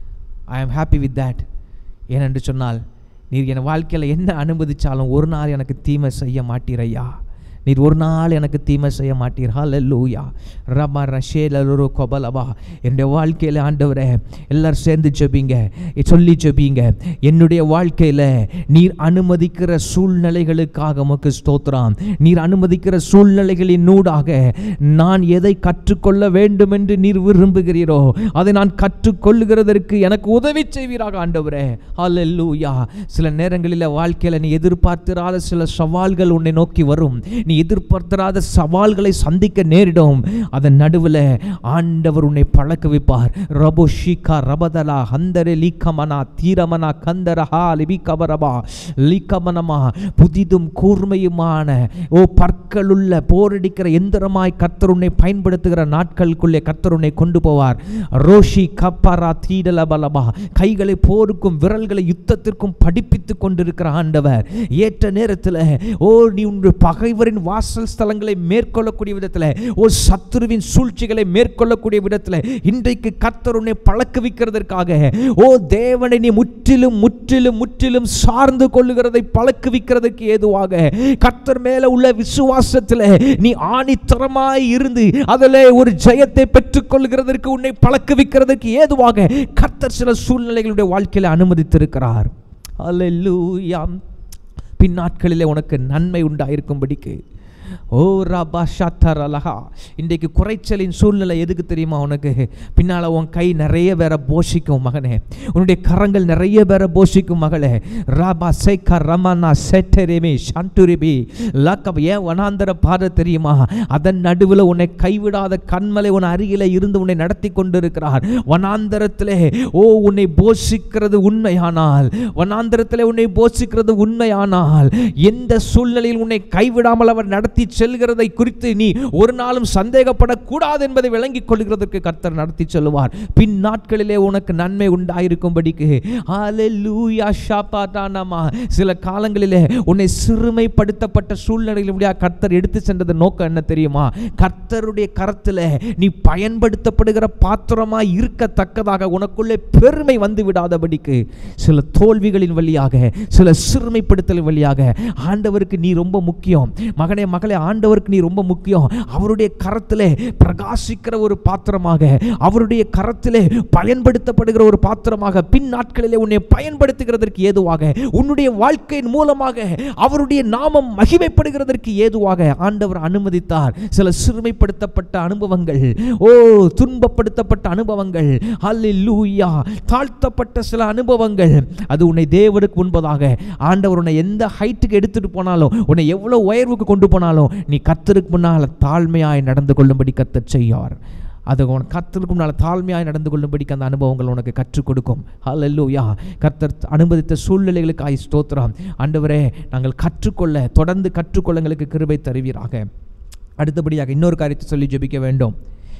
ஐ ஆம் ஹாப்பி வித் தட் ஏனென்று சொன்னால் நீர் என் வாழ்க்கையில் என்ன அனுமதிச்சாலும் ஒரு நாள் எனக்கு தீமை செய்ய மாட்டீரையா நீர் ஒரு நாள் எனக்கு தீமை செய்ய மாட்டீர் ஹalleluya ரபா ரஷேலரு கொபலபா என்னுடைய வாழ்க்கையில் ஆண்டவரே எல்லாரும் சேர்ந்து ஜெபிங்க சொல்லி ஜெபிங்க என்னுடைய வாழ்க்கையில் நீர் அனுமதிக்கிற சூழ்நிலைகளுக்காக உமக்கு ஸ்தோத்திரம் நீர் அனுமதிக்கிற சூழ்நிலைகளின் நூடாக நான் எதை கற்றுக்கொள்ள வேண்டும் என்று நீர் விரும்புகிறீரோ அதை நான் கற்றுக்கொள்ளுகிறதற்கு எனக்கு உதவி செய்வீராக ஆண்டவரே ஹalleluya சில நேரங்களில் வாழ்க்கையில் நீ எதிர்பார்த்திராத சில சவால்கள் உன்னை நோக்கி வரும் நீ எதிர்பார்த்திராத சவால்களை சந்திக்க நேரிடும் அதன் நடுவில் ஆண்டவர் உன்னை பழக்க வைப்பார் ரபோ ஷிகா ரபதலா ஹந்தரே லீக்கமனா தீரமனா கந்தரஹா லிபிகபரபா லீக்கமனமா புதிதும் கூர்மையுமான ஓ பற்களுள்ள போரடிக்கிற எந்திரமாய் கர்த்தர் உன்னை பயன்படுத்துகிற நாட்களுக்குள்ளே கர்த்தர் உன்னை கொண்டு போவார் ரோஷி கப்பரா தீடல பலபா கைகளை போருக்கும் விரல்களை யுத்தத்திற்கும் படிப்பித்து கொண்டிருக்கிற ஆண்டவர் ஏற்ற நேரத்தில் ஓ நீ உன்னுடைய பகைவரின் வாசல் ஸ்தலங்களை மேற்கொள்ளக்கூடிய விதத்தில் ஓ சத்துருவின் சூழ்ச்சிகளை மேற்கொள்ளக்கூடிய விதத்தில் இன்றைக்கு கர்த்தர் உன்னை பழக்க வைக்கிறதற்காக ஓ தேவனை நீ முற்றிலும் முற்றிலும் முற்றிலும் சார்ந்து கொள்ளுகிறதை பழக்க வைக்கிறதுக்கு ஏதுவாக கர்த்தர் மேல உள்ள விசுவாசத்தில் நீ ஆணித்தரமாய் இருந்து அதில் ஒரு ஜெயத்தை பெற்றுக்கொள்கிறதற்கு உன்னை பழக்க வைக்கிறதற்கு ஏதுவாக கர்த்தர் சில சூழ்நிலைகளுடைய வாழ்க்கையில் அனுமதித்திருக்கிறார் அல்லேலூயா பின் நாட்களிலே உனக்கு நன்மை உண்டாயிருக்கும்படிக்கு ஓ ரபா ஷாத்தர் அலஹா இன்றைக்கு குறைச்சலின் சூழ்நிலை எதுக்கு தெரியுமா உனக்கு பின்னால் உன் கை நிறைய பேரை போஷிக்கும் மகனே உன்னுடைய கரங்கள் நிறைய பேரை போஷிக்கும் மகளே ராபா சேக்கா ரமனா செட்டரிமி ஷாண்டுரிபி லாக்கப் ஏன் வனாந்தர பாதை தெரியுமா அதன் நடுவில் உன்னை கைவிடாத கண்மலை உன் அருகில இருந்து உன்னை நடத்தி கொண்டிருக்கிறார் வனாந்தரத்திலே ஓ உன்னை போஷிக்கிறது உண்மையானால் வனாந்தரத்திலே உன்னை போஷிக்கிறது உண்மையானால் எந்த சூழ்நிலையில் உன்னை கைவிடாமல் அவர் நடத்தி செல்கிறதை குறித்து நீ ஒரு நாளும் சந்தேகப்படக்கூடாது என்பதை விளங்கிக் கொள்கிறதற்கு கர்த்தர் நடத்தி செல்வார் பின் நாட்களிலே உனக்கு நன்மை உண்டாயிருக்கும்படிக்கு ஹalleluya ஷாபாதானமா சில காலங்களிலே உன்னை சிறுமைப்படுத்தப்பட்ட சூழ்நிலையில் முடியா கர்த்தர் எடுத்து சென்றது நோக்கம் என்ன தெரியுமா கர்த்தருடைய கரத்தில் நீ பயன்படுத்தப்படுகிற பாத்திரமா இருக்கத்தக்கதாக உனக்குள்ளே பெருமை வந்து விடாதபடிக்கு சில தோல்விகளின் வழியாக சில சிறுமைப்படுத்தலின் வழியாக ஆண்டவருக்கு நீ ரொம்ப முக்கியம் மகனே மகளே ஆண்டவருக்கு நீ ரொம்ப முக்கியம் அவருடைய கரத்திலே பிரகாசிக்கிற ஒரு பாத்திரமாக அவருடைய கரத்திலே பயன்படுத்தப்படுகிற ஒரு பாத்திரமாக பின் நாட்களிலே உன்னை பயன்படுத்துகிறதற்கு ஏதுவாக உன்னுடைய வாழ்க்கையின் மூலமாக அவருடைய நாமம் மகிமைப்படுகிறதற்கு ஏதுவாக ஆண்டவர் அனுமதித்தார் சில சிறுமைப்படுத்தப்பட்ட அனுபவங்கள் ஓ துன்பப்படுத்தப்பட்ட அனுபவங்கள் அல்லேலூயா தாழ்த்தப்பட்ட சில அனுபவங்கள் அது உன்னை தேவனுக்கு முன்பதாக ஆண்டவர் உன்னை எந்த ஹைட்டுக்கு எடுத்துட்டு போனாலும் உன்னை எவ்வளவு உயர்வுக்கு கொண்டு போனாலும் நீ கத்தருக்கு முன்னால் தாழ்மையாய் நடந்து கொள்ளும்படி கத்தர் செய்யார் அது உன் கத்தருக்கு முன்னால் தாழ்மையாய் நடந்து கொள்ளும்படிக்கு அந்த அனுபவங்கள் உனக்கு கற்றுக் கொடுக்கும் ஹalleluya கர்த்தர் அனுமதித்த சூழ்நிலைகளுக்காய் ஸ்தோத்திரம் ஆண்டவரே நாங்கள் கற்றுக்கொள்ள தொடர்ந்து கற்றுக்கொள்ள எங்களுக்கு கிருபை தருவீராக அடுத்தபடியாக இன்னொரு காரியத்தை சொல்லி ஜெபிக்க வேண்டும்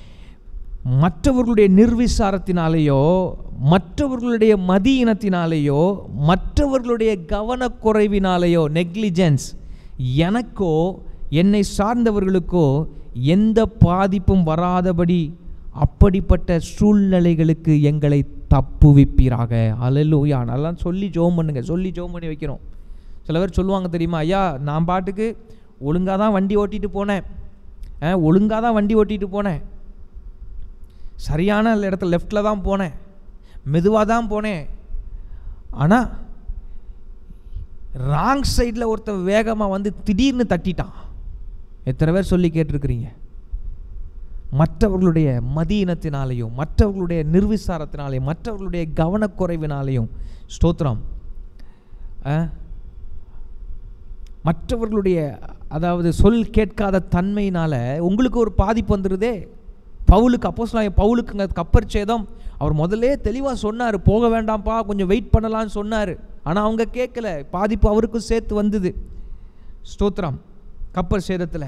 மற்றவர்களுடைய நிர்விசாரத்தினாலேயோ மற்றவர்களுடைய மதியினத்தினாலேயோ மற்றவர்களுடைய கவனக்குறைவினாலேயோ நெக்லிஜென்ஸ் எனக்கோ என்னை சார்ந்தவர்களுக்கோ எந்த பாதிப்பும் வராதபடி அப்படிப்பட்ட சூழ்நிலைகளுக்கு எங்களை தப்புவிப்பீராக அலலூயா நல்லா சொல்லி ஜோம் பண்ணுங்க சொல்லி ஜோம் பண்ணி வைக்கிறோம் சில பேர் சொல்லுவாங்க தெரியுமா ஐயா நான் பாட்டுக்கு ஒழுங்காக தான் வண்டி ஓட்டிட்டு போனேன் ஒழுங்காக தான் வண்டி ஓட்டிட்டு போனேன் சரியான இடத்துல லெஃப்டில் தான் போனேன் மெதுவாக தான் போனேன் ஆனால் ராங் சைடில் ஒருத்தன் வேகமாக வந்து திடீர்னு தட்டிட்டான் எத்தனை பேர் சொல்லி கேட்டிருக்கிறீங்க மற்றவர்களுடைய மதியினத்தினாலேயும் மற்றவர்களுடைய நிர்விசாரத்தினாலேயும் மற்றவர்களுடைய கவனக்குறைவினாலேயும் ஸ்தோத்திரம் ஆ? மற்றவர்களுடைய அதாவது சொல் கேட்காத தன்மையினால உங்களுக்கு ஒரு பாதிப்பு வந்துடுதே பவுலுக்கு அப்போஸ் பவுலுக்குங்க கப்பர் சேதம் அவர் முதல்லே தெளிவாக சொன்னார் போக வேண்டாம்ப்பா கொஞ்சம் வெயிட் பண்ணலாம்னு சொன்னார் ஆனால் அவங்க கேட்கல பாதிப்பு அவருக்கும் சேர்த்து வந்தது ஸ்தோத்திரம் கப்பர் சேதத்தில்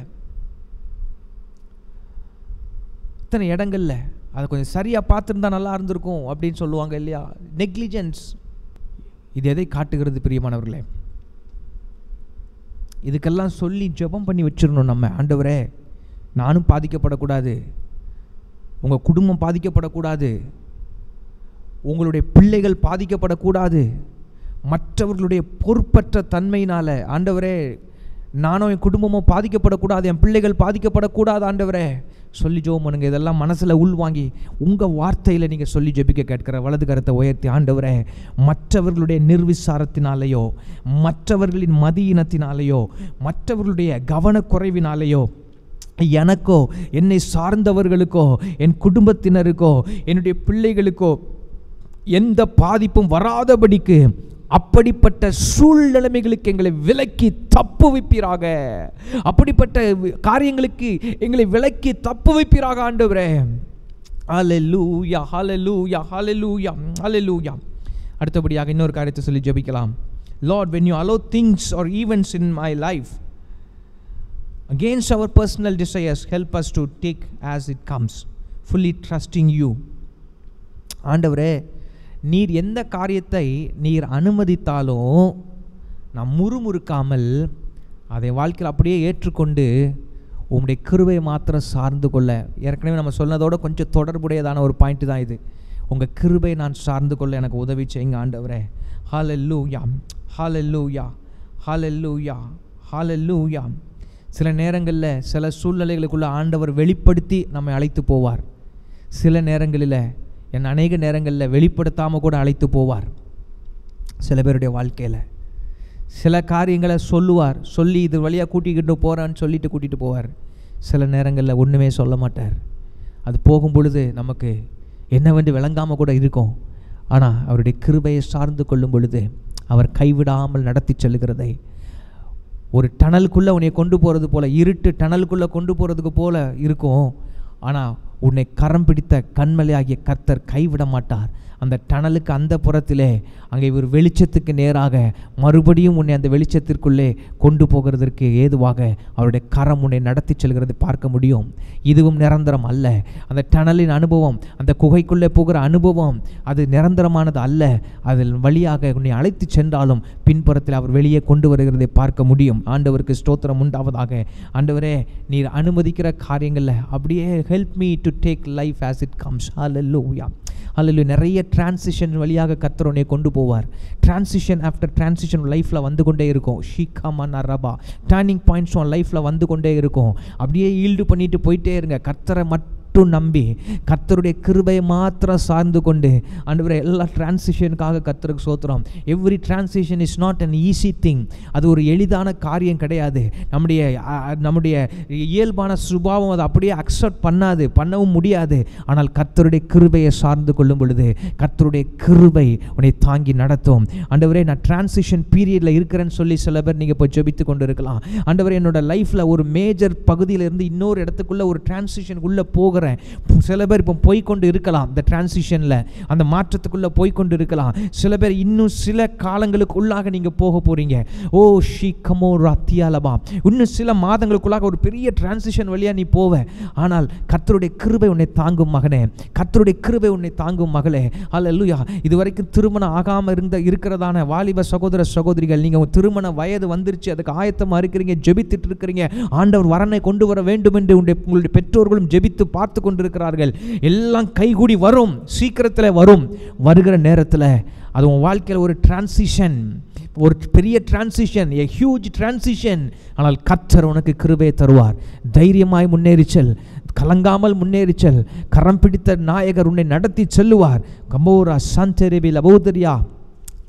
இத்தனை இடங்கள்ல அதை கொஞ்சம் சரியாக பார்த்துருந்தா நல்லா இருந்திருக்கும் அப்படின்னு சொல்லுவாங்க இல்லையா நெக்லிஜென்ஸ் இது எதை காட்டுகிறது பிரியமானவர்களே இதுக்கெல்லாம் சொல்லி ஜெபம் பண்ணி வச்சிடணும் நம்ம ஆண்டவரே நானும் பாதிக்கப்படக்கூடாது உங்கள் குடும்பம் பாதிக்கப்படக்கூடாது உங்களுடைய பிள்ளைகள் பாதிக்கப்படக்கூடாது மற்றவர்களுடைய பொறுப்பற்ற தன்மையினால் ஆண்டவரே நானும் என் குடும்பமும் பாதிக்கப்படக்கூடாது என் பிள்ளைகள் பாதிக்கப்படக்கூடாது ஆண்டவரே சொல்லி ஜோம் பண்ணுங்க இதெல்லாம் மனசில் உள்வாங்கி உங்கள் வார்த்தையில் நீங்கள் சொல்லி ஜெபிக்க கேட்கிற வலது கரத்தை உயர்த்தி ஆண்டவரே மற்றவர்களுடைய நிர்விசாரத்தினாலேயோ மற்றவர்களின் மதியினத்தினாலேயோ மற்றவர்களுடைய கவனக்குறைவினாலேயோ எனக்கோ என்னை சார்ந்தவர்களுக்கோ என் குடும்பத்தினருக்கோ என்னுடைய பிள்ளைகளுக்கோ எந்த பாதிப்பும் வராதபடிக்கு அப்படிப்பட்ட சூழ்நிலைமைகளுக்கு எங்களை விலக்கி தப்பு வைப்பீராக அப்படிப்பட்ட வி- காரியங்களுக்கு எங்களை விலக்கி தப்பு வைப்பீராக ஆண்டவரே ஹalleluya ஹalleluya ஹalleluya ஹalleluya அடுத்தபடியாக இன்னொரு காரியத்தை சொல்லி ஜெபிக்கலாம் Lord when you allow things or events in my life against our personal desires help us to take as it comes fully trusting you ஆண்டவரே நீர் எந்த காரியத்தை நீர் அனுமதித்தாலும் நாம் முறுமுறுக்காமல் அதை வாழ்க்கையில் அப்படியே ஏற்றுக்கொண்டு உம்முடைய கிருபை மாத்திரம் சார்ந்து கொள்ள ஏற்கனவே நம்ம சொன்னதோட கொஞ்சம் தொடர்புடையதான ஒரு பாயிண்ட் தான் இது உங்கள் கிருபை நான் சார்ந்து கொள்ள எனக்கு உதவி செய்யுங்க ஆண்டவரே ஹalleluya ஹalleluya ஹalleluya ஹalleluya சில நேரங்களில் சில சூழ்நிலைகளுக்குள்ள ஆண்டவர் வெளிப்படுத்தி நம்மை அழைத்து போவார் சில நேரங்களில் என் அநேக நேரங்களில் வெளிப்படுத்தாமல் கூட அழைத்து போவார் சில பேருடைய வாழ்க்கையில் சில காரியங்களை சொல்லுவார் சொல்லி இது வழியாக கூட்டிக்கிட்டு போகிறான்னு சொல்லிட்டு கூட்டிகிட்டு போவார் சில நேரங்களில் ஒன்றுமே சொல்ல மாட்டார் அது போகும் பொழுது நமக்கு என்னவென்று விளங்காமல் கூட இருக்கும் ஆனால் அவருடைய கிருபையை சார்ந்து கொள்ளும் பொழுது அவர் கைவிடாமல் நடத்தி செல்லுகிறதை ஒரு டனலுக்குள்ளே உன்னை கொண்டு போகிறது போல இருட்டு டனலுக்குள்ளே கொண்டு போகிறதுக்கு போல இருக்கும் ஆனால் உன்னை கரம் பிடித்த கண்மலையாகிய கர்த்தர் கைவிட மாட்டார் அந்த டனலுக்கு அந்த புறத்திலே அங்கே ஒரு வெளிச்சத்துக்கு நேராக மறுபடியும் உன்னை அந்த வெளிச்சத்திற்குள்ளே கொண்டு போகிறதற்கு ஏதுவாக அவருடைய கரம் உன்னை நடத்தி செல்கிறது பார்க்க முடியும் இதுவும் நிரந்தரம் அல்ல அந்த டனலின் அனுபவம் அந்த குகைக்குள்ளே போகிற அனுபவம் அது நிரந்தரமானது அல்ல அதில் வழியாக உன்னை அழைத்து சென்றாலும் பின்புறத்தில் அவர் வெளியே கொண்டு வருகிறதை பார்க்க முடியும் ஆண்டவருக்கு ஸ்தோத்திரம் உண்டாவதாக ஆண்டவரே நீர் அனுமதிக்கிற காரியங்களில் அப்படியே help me to take life as it comes hallelujah hallelujah நிறைய டிரான்சிஷன் வழியாக கர்த்தர் உன்னை கொண்டு போவார் டிரான்சிஷன் ஆஃப்டர் டிரான்சிஷன் லைஃப்பில் வந்து கொண்டே இருக்கும் ஷீகாமன் அரபா டேர்னிங் பாயிண்ட்ஸ் உன் லைஃப்பில் வந்து கொண்டே இருக்கும் அப்படியே ஈல்டு பண்ணிட்டு போயிட்டே இருங்க கர்த்தரை மட்டும் நம்பி கர்த்தருடைய கிருபையை மாத்திரம் சார்ந்து கொண்டு ஆண்டவரே எல்லா டிரான்சிஷனுக்காக கர்த்தருக்கு சோத்துறோம் every transition is not an easy thing அது ஒரு எளிதான காரியம் கிடையாது நம்முடைய அ, அ, நம்முடைய இயல்பான சுபாவம் அதை அப்படியே அக்செப்ட் பண்ணாது பண்ணவும் முடியாது ஆனால் கர்த்தருடைய கிருபையை சார்ந்து கொள்ளும் பொழுது கர்த்தருடைய கிருபை உன்னை தாங்கி நடத்தும் ஆண்டவரே நான் டிரான்சிஷன் பீரியடில் இருக்கிறேன்னு சொல்லி சில பேர் நீங்கள் இப்போ ஜெபித்து கொண்டு இருக்கலாம் ஆண்டவரே என்னோட லைஃப்பில் ஒரு மேஜர் பகுதியில இருந்து இன்னொரு இடத்துக்குள்ள ஒரு டிரான்சிஷனுக்குள்ளே போகிறேன் சில பேர் இப்போ போய்க்கொண்டு இருக்கலாம் இந்த டிரான்சிஷனில் அந்த மாற்றத்துக்குள்ளே போய்க்கொண்டு இருக்கலாம் சில பேர் இன்னும் சில காலங்களுக்கு உள்ளாக நீங்கள் போக போகிறீங்க ஓ ஷீ கமோ ரத்தியாலபா இன்னும் சில மாதங்களுக்குள்ளாக ஒரு பெரிய டிரான்சிஷன் வழியாக நீ போவ ஆனால் கர்த்தருடைய கிருபை உன்னை தாங்கும் மகனே கர்த்தருடைய கிருபை உன்னை தாங்கும் மகளே அல்லேலூயா இதுவரைக்கும் திருமணம் ஆகாமல் இருந்த இருக்கிறதான வாலிப சகோதர சகோதரிகள் நீங்கள் திருமண வயது வந்துருச்சு அதுக்கு ஆயத்தமாக இருக்கிறீங்க ஜெபித்துட்டு இருக்கிறீங்க ஆண்டவர் வரனை கொண்டு வர வேண்டும் என்று உங்களுடைய உங்களுடைய பெற்றோர்களும் ஜெபித்து பார்த்து கொண்டிருக்கிறார்கள் எல்லாம் கைகூடி வரும் சீக்கிரத்தில் வரும் வருகிற நேரத்தில் அது உன் வாழ்க்கையில் ஒரு டிரான்சிஷன் ஒரு பெரிய டிரான்சிஷன் a ஹியூஜ் டிரான்சிஷன் ஆனால் கர்த்தர் உனக்கு கிருபையை தருவார் தைரியமாய் முன்னேறிச்சல் கலங்காமல் முன்னேறிச்சல் கரம் பிடித்த நாயகர் உன்னை நடத்தி செல்லுவார் கம்போரா சாந்தெரிவி லபோதரியா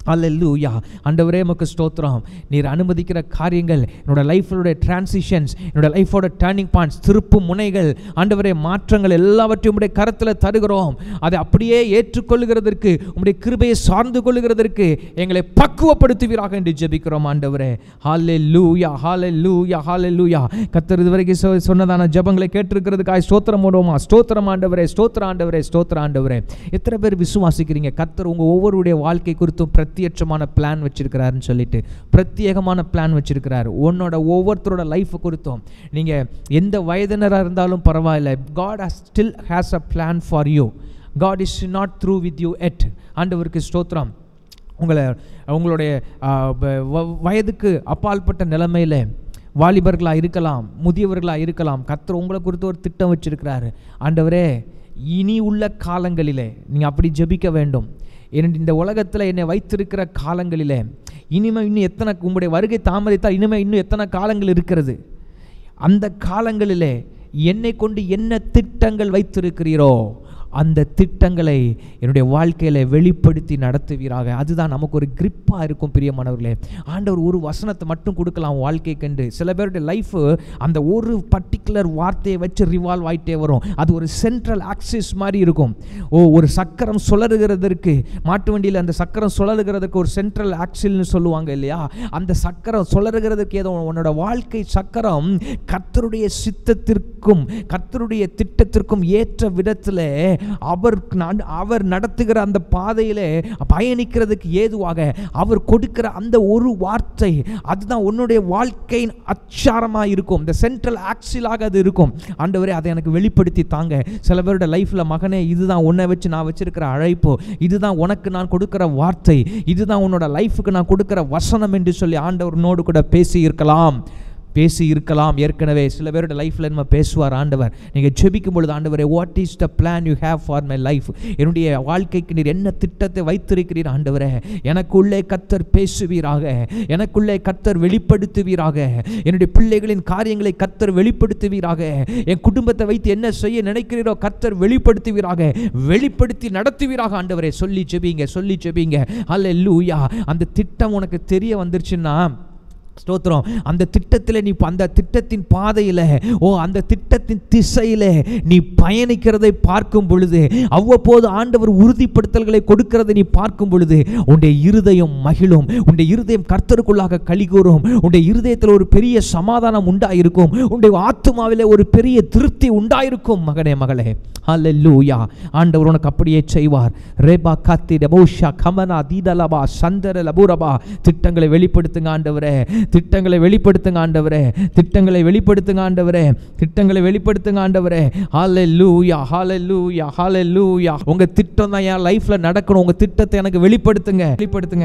அல்லூயா ஆண்டவரே உமக்கு ஸ்தோத்திரம் நீர் அனுமதிக்கிற காரியங்கள் என்னோட லைஃபோட டிரான்சிஷன்ஸ் என்னோட லைஃபோட டேர்னிங் பாயிண்ட்ஸ் திருப்பு முனைகள் ஆண்டவரே மாற்றங்கள் எல்லாவற்றையும் உடைய கரத்தில் தருகிறோம் அதை அப்படியே ஏற்றுக்கொள்கிறதற்கு உம்முடைய கிருபையை சார்ந்து கொள்கிறதற்கு எங்களை பக்குவப்படுத்துவீராக என்று ஜெபிக்கிறோம் ஆண்டவரே ஹாலே லூயா ஹாலே லூயா ஹாலே லூயா கத்தர் இதுவரைக்கும் சொ- சொன்னதான ஜெபங்களை கேட்டிருக்கிறதுக்காக ஸ்தோத்திரம் போடுவோமா ஸ்தோத்திரம் ஆண்டவரே ஸ்தோத்திர ஆண்டவரே ஸ்தோத்திர ஆண்டவரே எத்தனை பேர் விசுவாசிக்கிறீங்க கத்தர் உங்கள் ஒவ்வொருடைய வாழ்க்கை குறித்தும் பிரத்யட்சமான பிளான் வச்சிருக்கிறாருன்னு சொல்லிட்டு பிரத்யேகமான பிளான் வச்சிருக்கிறாரு உன்னோட ஒவ்வொருத்தரோட லைஃப் குறித்தும் நீங்கள் எந்த வயதினராக இருந்தாலும் பரவாயில்ல God still has a plan for you God is not through with you yet ஆண்டவருக்கு ஸ்தோத்திரம் உங்களை உங்களுடைய ஆ, வ- வ- வயதுக்கு அப்பால்பட்ட நிலைமையில் வாலிபர்களாக இருக்கலாம் முதியவர்களாக இருக்கலாம் கர்த்தர் உங்களை குறித்து ஒரு திட்டம் வச்சிருக்கிறாரு ஆண்டவரே இனி உள்ள காலங்களிலே நீங்கள் அப்படி ஜெபிக்க வேண்டும் ஏனென்று இந்த உலகத்தில் என்னை வைத்திருக்கிற காலங்களிலே இனிமே இன்னும் எத்தனை உங்களுடைய வருகை தாமதித்தால் இனிமே இன்னும் எத்தனை காலங்கள் இருக்கிறது அந்த காலங்களிலே என்னை கொண்டு என்ன திட்டங்கள் வைத்திருக்கிறீரோ அந்த திட்டங்களை என்னுடைய வாழ்க்கையில் வெளிப்படுத்தி நடத்துவீராக அதுதான் நமக்கு ஒரு கிரிப்பாக இருக்கும் பிரியமானவர்களே ஆண்டவர் ஒரு வசனத்தை மட்டும் கொடுக்கலாம் வாழ்க்கை கண்டு சில பேருடைய லைஃப் அந்த ஒரு பர்டிகுலர் வார்த்தையை வச்சு ரிவால்வ் ஆயிட்டே வரும் அது ஒரு சென்ட்ரல் ஆக்சிஸ் மாதிரி இருக்கும் ஓ ஒரு சக்கரம் சுழறுகிறதற்கு மாட்டு வண்டியில் அந்த சக்கரம் சுழலுகிறதுக்கு ஒரு சென்ட்ரல் ஆக்சில்னு சொல்லுவாங்க இல்லையா அந்த சக்கரம் சுழறுகிறதுக்கு ஏதோ உன்னோட வாழ்க்கை சக்கரம் கர்த்தருடைய சித்தத்திற்கும் கர்த்தருடைய திட்டத்திற்கும் ஏற்ற விதத்தில் அவர் நட- அவர் நடத்துகிற அந்த பாதையிலே பயணிக்கிறதுக்கு ஏதுவாக அவர் கொடுக்கிற அந்த ஒரு வார்த்தை அதுதான் உன்னுடைய வாழ்க்கையின் அச்சாரமாக இருக்கும் இந்த சென்ட்ரல் ஆக்சிலாக அது இருக்கும் ஆண்டவரே அதை எனக்கு வெளிப்படுத்தி தாங்க சில பேரோட லைஃப்பில் மகனே இதுதான் உன்னை வச்சு நான் வச்சிருக்கிற அழைப்பு இதுதான் உனக்கு நான் கொடுக்கிற வார்த்தை இதுதான் உன்னோட லைஃபுக்கு நான் கொடுக்கிற வசனம் என்று சொல்லி ஆண்டவர்னோடு கூட பேசி இருக்கலாம் பேசி இருக்கலாம் ஏற்கனவே சில பேரோட லைஃப்பில் நம்ம பேசுவார் ஆண்டவர் நீங்கள் ஜெபிக்கும் பொழுது ஆண்டவரே what is the plan you have for my life என்னுடைய வாழ்க்கைக்கு நீர் என்ன திட்டத்தை வைத்திருக்கிறீர் ஆண்டவரே எனக்குள்ளே கத்தர் பேசுவீராக எனக்குள்ளே கத்தர் வெளிப்படுத்துவீராக என்னுடைய பிள்ளைகளின் காரியங்களை கத்தர் வெளிப்படுத்துவீராக என் குடும்பத்தை வைத்து என்ன செய்ய நினைக்கிறீரோ கத்தர் வெளிப்படுத்துவீராக வெளிப்படுத்தி நடத்துவீராக ஆண்டவரே சொல்லி ஜெபிங்க சொல்லி ஜெபிங்க அல்ல அந்த திட்டம் உனக்கு தெரிய வந்துருச்சுன்னா ஸ்தோத்திரம் அந்த திட்டத்தில் நீ அந்த திட்டத்தின் பாதையில் ஓ அந்த திட்டத்தின் திசையில் நீ பயணிக்கிறதை பார்க்கும் பொழுது அவ்வப்போது ஆண்டவர் உறுதிப்படுத்தல்களை கொடுக்கிறதை நீ பார்க்கும் பொழுது உன்னுடைய இருதயம் மகிழும் உன்னுடைய இருதயம் கர்த்தருக்குள்ளாக கலிகூறும் உன்னுடைய இருதயத்தில் ஒரு பெரிய சமாதானம் உண்டாயிருக்கும் உன்னுடைய ஆத்மாவிலே ஒரு பெரிய திருப்தி உண்டாயிருக்கும் மகனே மகளே அல்லூயா ஆண்டவர் உனக்கு அப்படியே செய்வார் ரேபா காத்தி டபோஷா கமனா தீதலபா சந்தர லபூரபா திட்டங்களை வெளிப்படுத்துங்க ஆண்டவரே திட்டங்களை வெளிப்படுத்துங்க ஆண்டவரே திட்டங்களை வெளிப்படுத்துங்க ஆண்டவரே திட்டங்களை வெளிப்படுத்துங்க ஆண்டவரே ஹalleluya ஹalleluya ஹalleluya உங்க திட்டம் தான் என் லைஃப்ல நடக்கணும் உங்க திட்டத்தை எனக்கு வெளிப்படுத்துங்க வெளிப்படுத்துங்க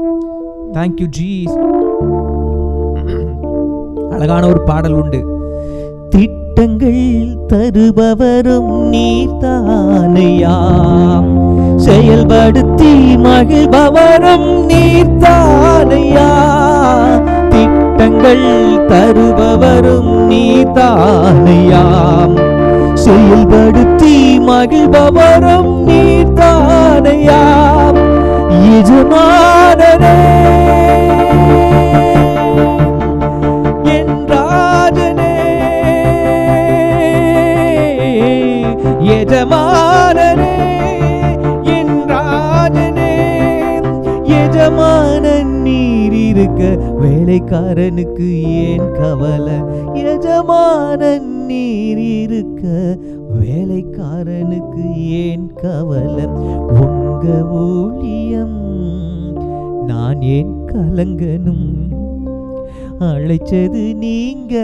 thank you ஜீஸ் அழகான ஒரு பாடல் உண்டு திட்டங்கள் தருபவரும் நீர்தானையாம் செயல்படுத்தி மகிழ்பவரும் நீர்தானையா திட்டங்கள் தருபவரும் நீர்தானையாம் செயல்படுத்தி மகிழ்பவரும் நீர்தானையாம் எஜமானரே என் ராஜனே எஜமானனே என் ராஜனே எஜமானன் நீர் இருக்க வேலைக்காரனுக்கு ஏன் கவலை எஜமானன் நீர் இருக்க வேலைக்காரனுக்கு ஏன் கவலை உங்க ஊழியம் நான் ஏன் கலங்கனும் அழைச்சது நீங்க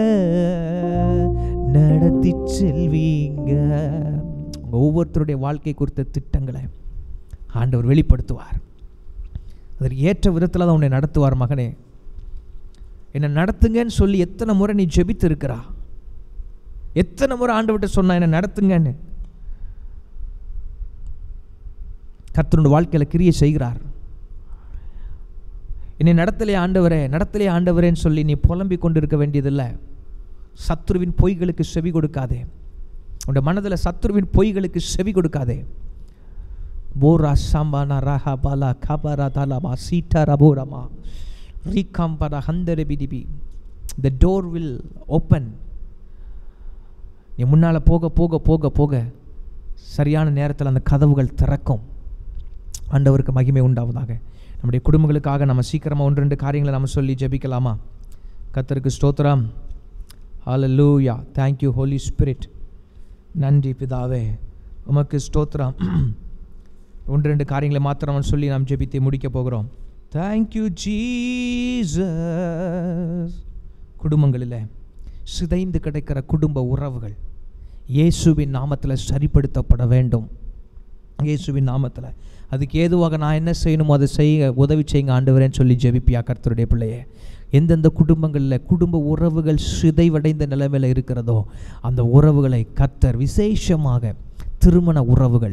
நடத்தி செல்வீங்க உங்க ஒவ்வொருத்தருடைய வாழ்க்கை குறித்த திட்டங்களை ஆண்டவர் வெளிப்படுத்துவார் அதற்கு ஏற்ற விதத்தில் தான் உன்னை நடத்துவார் மகனே என்னை நடத்துங்கன்னு சொல்லி எத்தனை முறை நீ ஜெபித்து இருக்கிறா எத்தனை முறை ஆண்டவர்கிட்ட சொன்னா என்னை நடத்துங்கன்னு கர்த்தருடைய வாழ்க்கையில் கிரியை செய்கிறார் என்னை நடத்தலே ஆண்டவரே நடத்தலே ஆண்டவரேன்னு சொல்லி நீ புலம்பிக் கொண்டு இருக்க வேண்டியதில்லை சத்ருவின் பொய்களுக்கு செவி கொடுக்காதே உன்னுடைய மனதில் சத்ருவின் பொய்களுக்கு செவி கொடுக்காதே போரா சாம்பானா ராஹா பாலா கபரா தாலாமா சீட்டா ரபோரமா ரீகாம்பரா ஹந்தர பிடிபி த டோர் வில் ஓப்பன் நீ முன்னால் போக போக போக போக சரியான நேரத்தில் அந்த கதவுகள் திறக்கும் ஆண்டவருக்கு மகிமை உண்டாவதாக நம்முடைய குடும்பங்களுக்காக நம்ம சீக்கிரமாக ஒன்று ரெண்டு காரியங்களை நம்ம சொல்லி ஜெபிக்கலாமா கத்தருக்கு ஸ்தோத்திரம் ஹalleluya thank you holy spirit நன்றி பிதாவே உமக்கு ஸ்தோத்திரம் ஒன்று ரெண்டு காரியங்களை மாத்திரம் சொல்லி நாம் ஜெபித்து முடிக்க போகிறோம் தேங்க்யூ ஜீசஸ் குடும்பங்களில் சிதைந்து கிடைக்கிற குடும்ப உறவுகள் இயேசுவின் நாமத்தில் சரிப்படுத்தப்பட வேண்டும் இயேசுவின் நாமத்தில் அதுக்கு ஏதுவாக நான் என்ன செய்யணுமோ அதை செய்ய உதவி செய்யுங்க ஆண்டவரேன்னு சொல்லி ஜெபிப்பியா கர்த்தருடைய பிள்ளையே எந்தெந்த குடும்பங்களில் குடும்ப உறவுகள் சிதைவடைந்த நிலைமையில் இருக்கிறதோ அந்த உறவுகளை கர்த்தர் விசேஷமாக திருமண உறவுகள்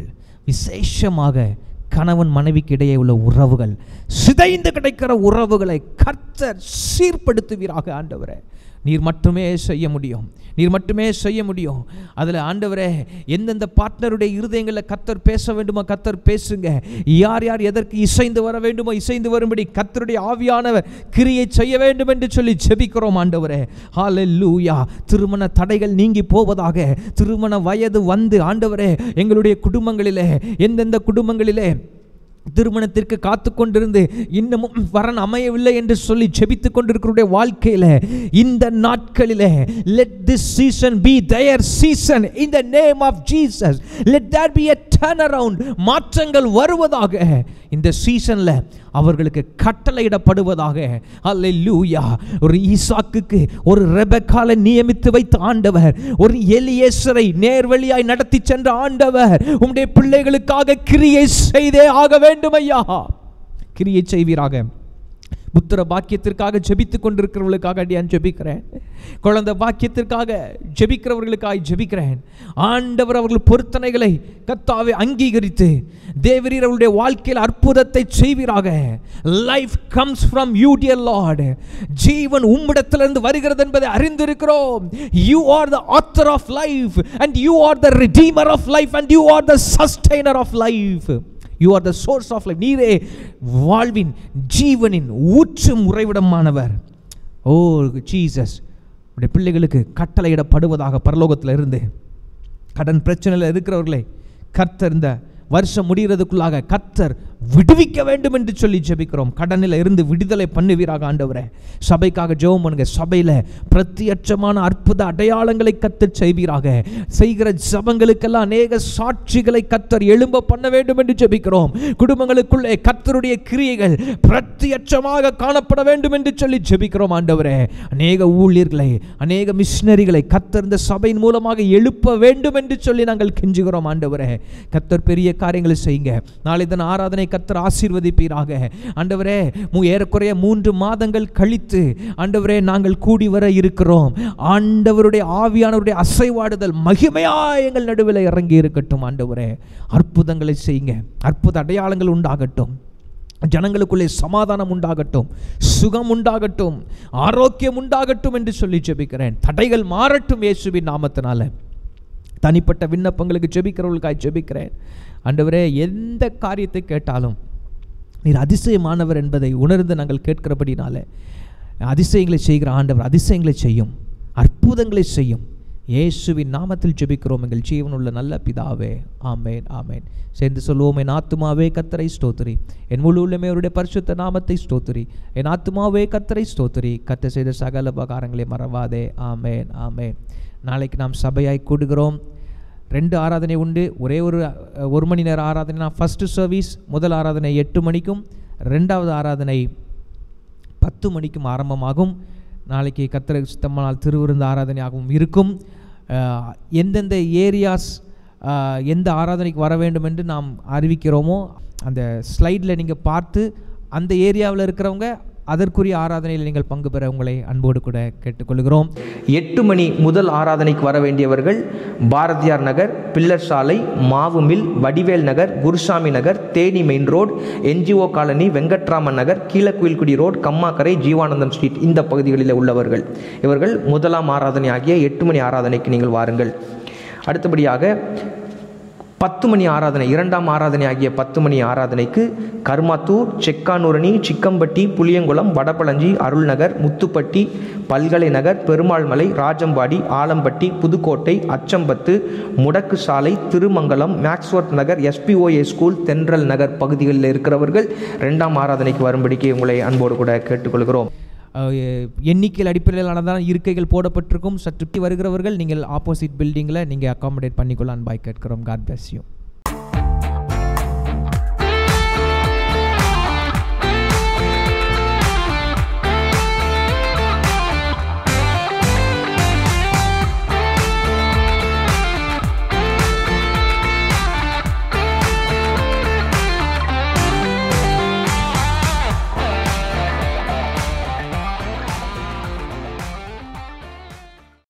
விசேஷமாக கணவன் மனைவிக்கு இடையே உள்ள உறவுகள் சிதைந்து கிடைக்கிற உறவுகளை கர்த்தர் சீர்படுத்துவீராக ஆண்டவரே நீர் மட்டுமே செய்ய முடியும் நீர் மட்டுமே செய்ய முடியும் அதில் ஆண்டவரே எந்தெந்த பார்ட்னருடைய இருதயங்களில் கத்தர் பேச வேண்டுமோ கத்தர் பேசுங்க யார் யார் எதற்கு இசைந்து வர வேண்டுமோ இசைந்து வரும்படி கத்தருடைய ஆவியானவர் கிரியை செய்ய வேண்டும் என்று சொல்லி ஜெபிக்கிறோம் ஆண்டவரே ஹalleluya திருமண தடைகள் நீங்கி போவதாக திருமண வயது வந்து ஆண்டவரே எங்களுடைய குடும்பங்களிலே எந்தெந்த குடும்பங்களிலே திருமணத்திற்கு காத்து கொண்டிருந்து இன்னமும் வரன் அமையவில்லை என்று சொல்லி ஜெபித்து கொண்டிருக்கிற வாழ்க்கையில் இந்த நாட்களிலே let this season be their season in the name of Jesus let there be a turn around மாற்றங்கள் வருவதாக இந்த சீசனில் அவர்களுக்கு கட்டளையிடப்படுவதாக அல்லேலூயா ஒரு ஈசாக்குக்கு ஒரு ரெபக்காலை நியமித்து வைத்த ஆண்டவர் ஒரு எலியேசரை நேர்வழியாய் நடத்தி சென்ற ஆண்டவர் உம்முடைய பிள்ளைகளுக்காக கிரியை செய்தே ஆக வேண்டும் ஐயா கிரியை செய்வீராக புத்திர பாக்கியத்திற்காக ஜெபித்து கொண்டிருக்கிறவர்களுக்காக அடியான் ஜெபிக்கிறேன் குழந்தை பாக்கியத்திற்காக ஜெபிக்கிறவர்களுக்காக ஜெபிக்கிறேன் ஆண்டவர் அவர்கள் பொருத்தனைகளை கத்தாவை அங்கீகரித்து தேவரீர் அவருடைய வாழ்க்கையில் அற்புதத்தை செய்வீராக life comes from you dear Lord ஜீவன் உம்மிடத்திலிருந்து வருகிறது என்பதை அறிந்திருக்கிறோம் you are the author of life and you are the redeemer of life and you are the sustainer of life you are the source of life நீரே வாழ்வின் ஜீவனின் ஊற்று உறைவிடமானவர் ஓ Jesus உடைய பிள்ளைகளுக்கு கட்டளையிடப்படுவதாக பரலோகத்தில் இருந்து கடன் பிரச்சனையில் இருக்கிறவர்களை கர்த்தர் இந்த வருஷம் முடிகிறதுக்குள்ளாக கர்த்தர் விடுவிக்க வேண்டும் என்று சொல்லி ஜெபிக்கிறோம் கடனில் இருந்து விடுதலை பண்ணுவீராக ஆண்டவரே சபைக்காக ஜெபம் பண்ணுங்க சபையில் பிரத்யட்சமான அற்புத அடையாளங்களை கத்தர் செய்வீராக செய்கிற ஜபங்களுக்கெல்லாம் அநேக சாட்சிகளை கத்தர் எழும்ப பண்ண வேண்டும் என்று ஜெபிக்கிறோம் குடும்பங்களுக்குள்ளே கத்தருடைய கிரியைகள் பிரத்யட்சமாக காணப்பட வேண்டும் என்று சொல்லி ஜெபிக்கிறோம் ஆண்டவரே அநேக ஊழியர்களை அநேக மிஷினரிகளை கத்தர் இந்த சபையின் மூலமாக எழுப்ப வேண்டும் என்று சொல்லி நாங்கள் கெஞ்சுகிறோம் ஆண்டவரே கத்தர் பெரிய காரியங்களை செய்யுங்க நாளை தின ஆராதனை கத்தர் ஆசீர்வதிப்பீராக ஆண்டவரே மூ ஏறக்குறைய மூன்று மாதங்கள் கழித்து ஆண்டவரே நாங்கள் கூடி வர இருக்கிறோம் ஆண்டவருடைய ஆவியானவருடைய அசைவாடுதல் மகிமையா எங்கள் நடுவில் இறங்கி இருக்கட்டும் ஆண்டவரே அற்புதங்களை செய்யுங்க அற்புத அடையாளங்கள் உண்டாகட்டும் ஜனங்களுக்குள்ளே சமாதானம் உண்டாகட்டும் சுகம் உண்டாகட்டும் ஆரோக்கியம் உண்டாகட்டும் என்று சொல்லி ஜெபிக்கிறேன் தடைகள் மாறட்டும் இயேசுவின் நாமத்தினால தனிப்பட்ட விண்ணப்பங்களுக்கு ஜெபிக்கிறவர்களுக்காய் ஜெபிக்கிறேன் ஆண்டவரே எந்த காரியத்தை கேட்டாலும் நீர் அதிசயமானவர் என்பதை உணர்ந்து நாங்கள் கேட்கிறபடினால அதிசயங்களை செய்கிற ஆண்டவர் அதிசயங்களை செய்யும் அற்புதங்களை செய்யும் இயேசுவின் நாமத்தில் ஜெபிக்கிறோம் எங்கள் ஜீவனுள்ள நல்ல பிதாவே ஆமேன் ஆமேன் சேர்ந்து சொல்லுவோம் என் ஆத்துமாவே கத்தரை ஸ்தோத்திரி என் முழு உள்ளமே அவருடைய பரிசுத்த நாமத்தை ஸ்தோத்திரி என் ஆத்துமாவே கத்தரை ஸ்தோத்திரி கத்த செய்த சகல உபகாரங்களை மறவாதே ஆமேன் ஆமேன் நாளைக்கு நாம் சபையாய் கூடுகிறோம் ரெண்டு ஆராதனை உண்டு ஒரே ஒரு அஹ், ஒரு மணி நேரம் ஆராதனை ஃபஸ்ட்டு சர்வீஸ் முதல் ஆராதனை எட்டு மணிக்கும் ரெண்டாவது ஆராதனை பத்து மணிக்கும் ஆரம்பமாகும் நாளைக்கு கத்திர சித்தம்மனால் திருவிருந்த ஆராதனையாகவும் இருக்கும் அஹ், எந்தெந்த ஏரியாஸ் எந்த ஆராதனைக்கு வர வேண்டும் என்று நாம் அறிவிக்கிறோமோ அந்த ஸ்லைடில் நீங்கள் பார்த்து அந்த ஏரியாவில் இருக்கிறவங்க அதற்குரிய ஆராதனையில் நீங்கள் பங்கு பெற உங்களை அன்போடு கூட கேட்டுக்கொள்கிறோம் எட்டு மணி முதல் ஆராதனைக்கு வர வேண்டியவர்கள் பாரதியார் நகர் பில்லர் சாலை மாவு mill Vadivel Nagar Gurusamy Nagar Theni main road NGO colony Venkatraman Nagar Keezhakuyilkudi road Kammakarai Jeevanandham street இந்த பகுதிகளில் உள்ளவர்கள் இவர்கள் முதலாம் ஆராதனை ஆகிய எட்டு மணி ஆராதனைக்கு நீங்கள் வாருங்கள் அடுத்தபடியாக பத்து மணி ஆராதனை இரண்டாம் ஆராதனை ஆகிய பத்து மணி ஆராதனைக்கு கர்மாத்தூர் செக்கானூரணி சிக்கம்பட்டி புளியங்குளம் வடபழஞ்சி அருள்நகர் முத்துப்பட்டி பல்கலை நகர் பெருமாள் மலை ராஜம்பாடி ஆலம்பட்டி புதுக்கோட்டை அச்சம்பத்து முடக்கு சாலை Thirumangalam Maxworth Nagar SPOA school Thendral Nagar பகுதிகளில் இருக்கிறவர்கள் ரெண்டாம் ஆராதனைக்கு வரும்படிக்கு உங்களை அன்போடு கூட கேட்டுக்கொள்கிறோம் அஹ், எண்ணிக்கையில் அடிப்படையிலானதான் இருக்கைகள் போடப்பட்டிருக்கும் சற்று வருகிறவர்கள் நீங்கள் ஆப்போசிட் பில்டிங்கில் நீங்கள் அகாமடேட் பண்ணிக்கொள்ள அன்பாய் கேட்கிறோம் காட் bless you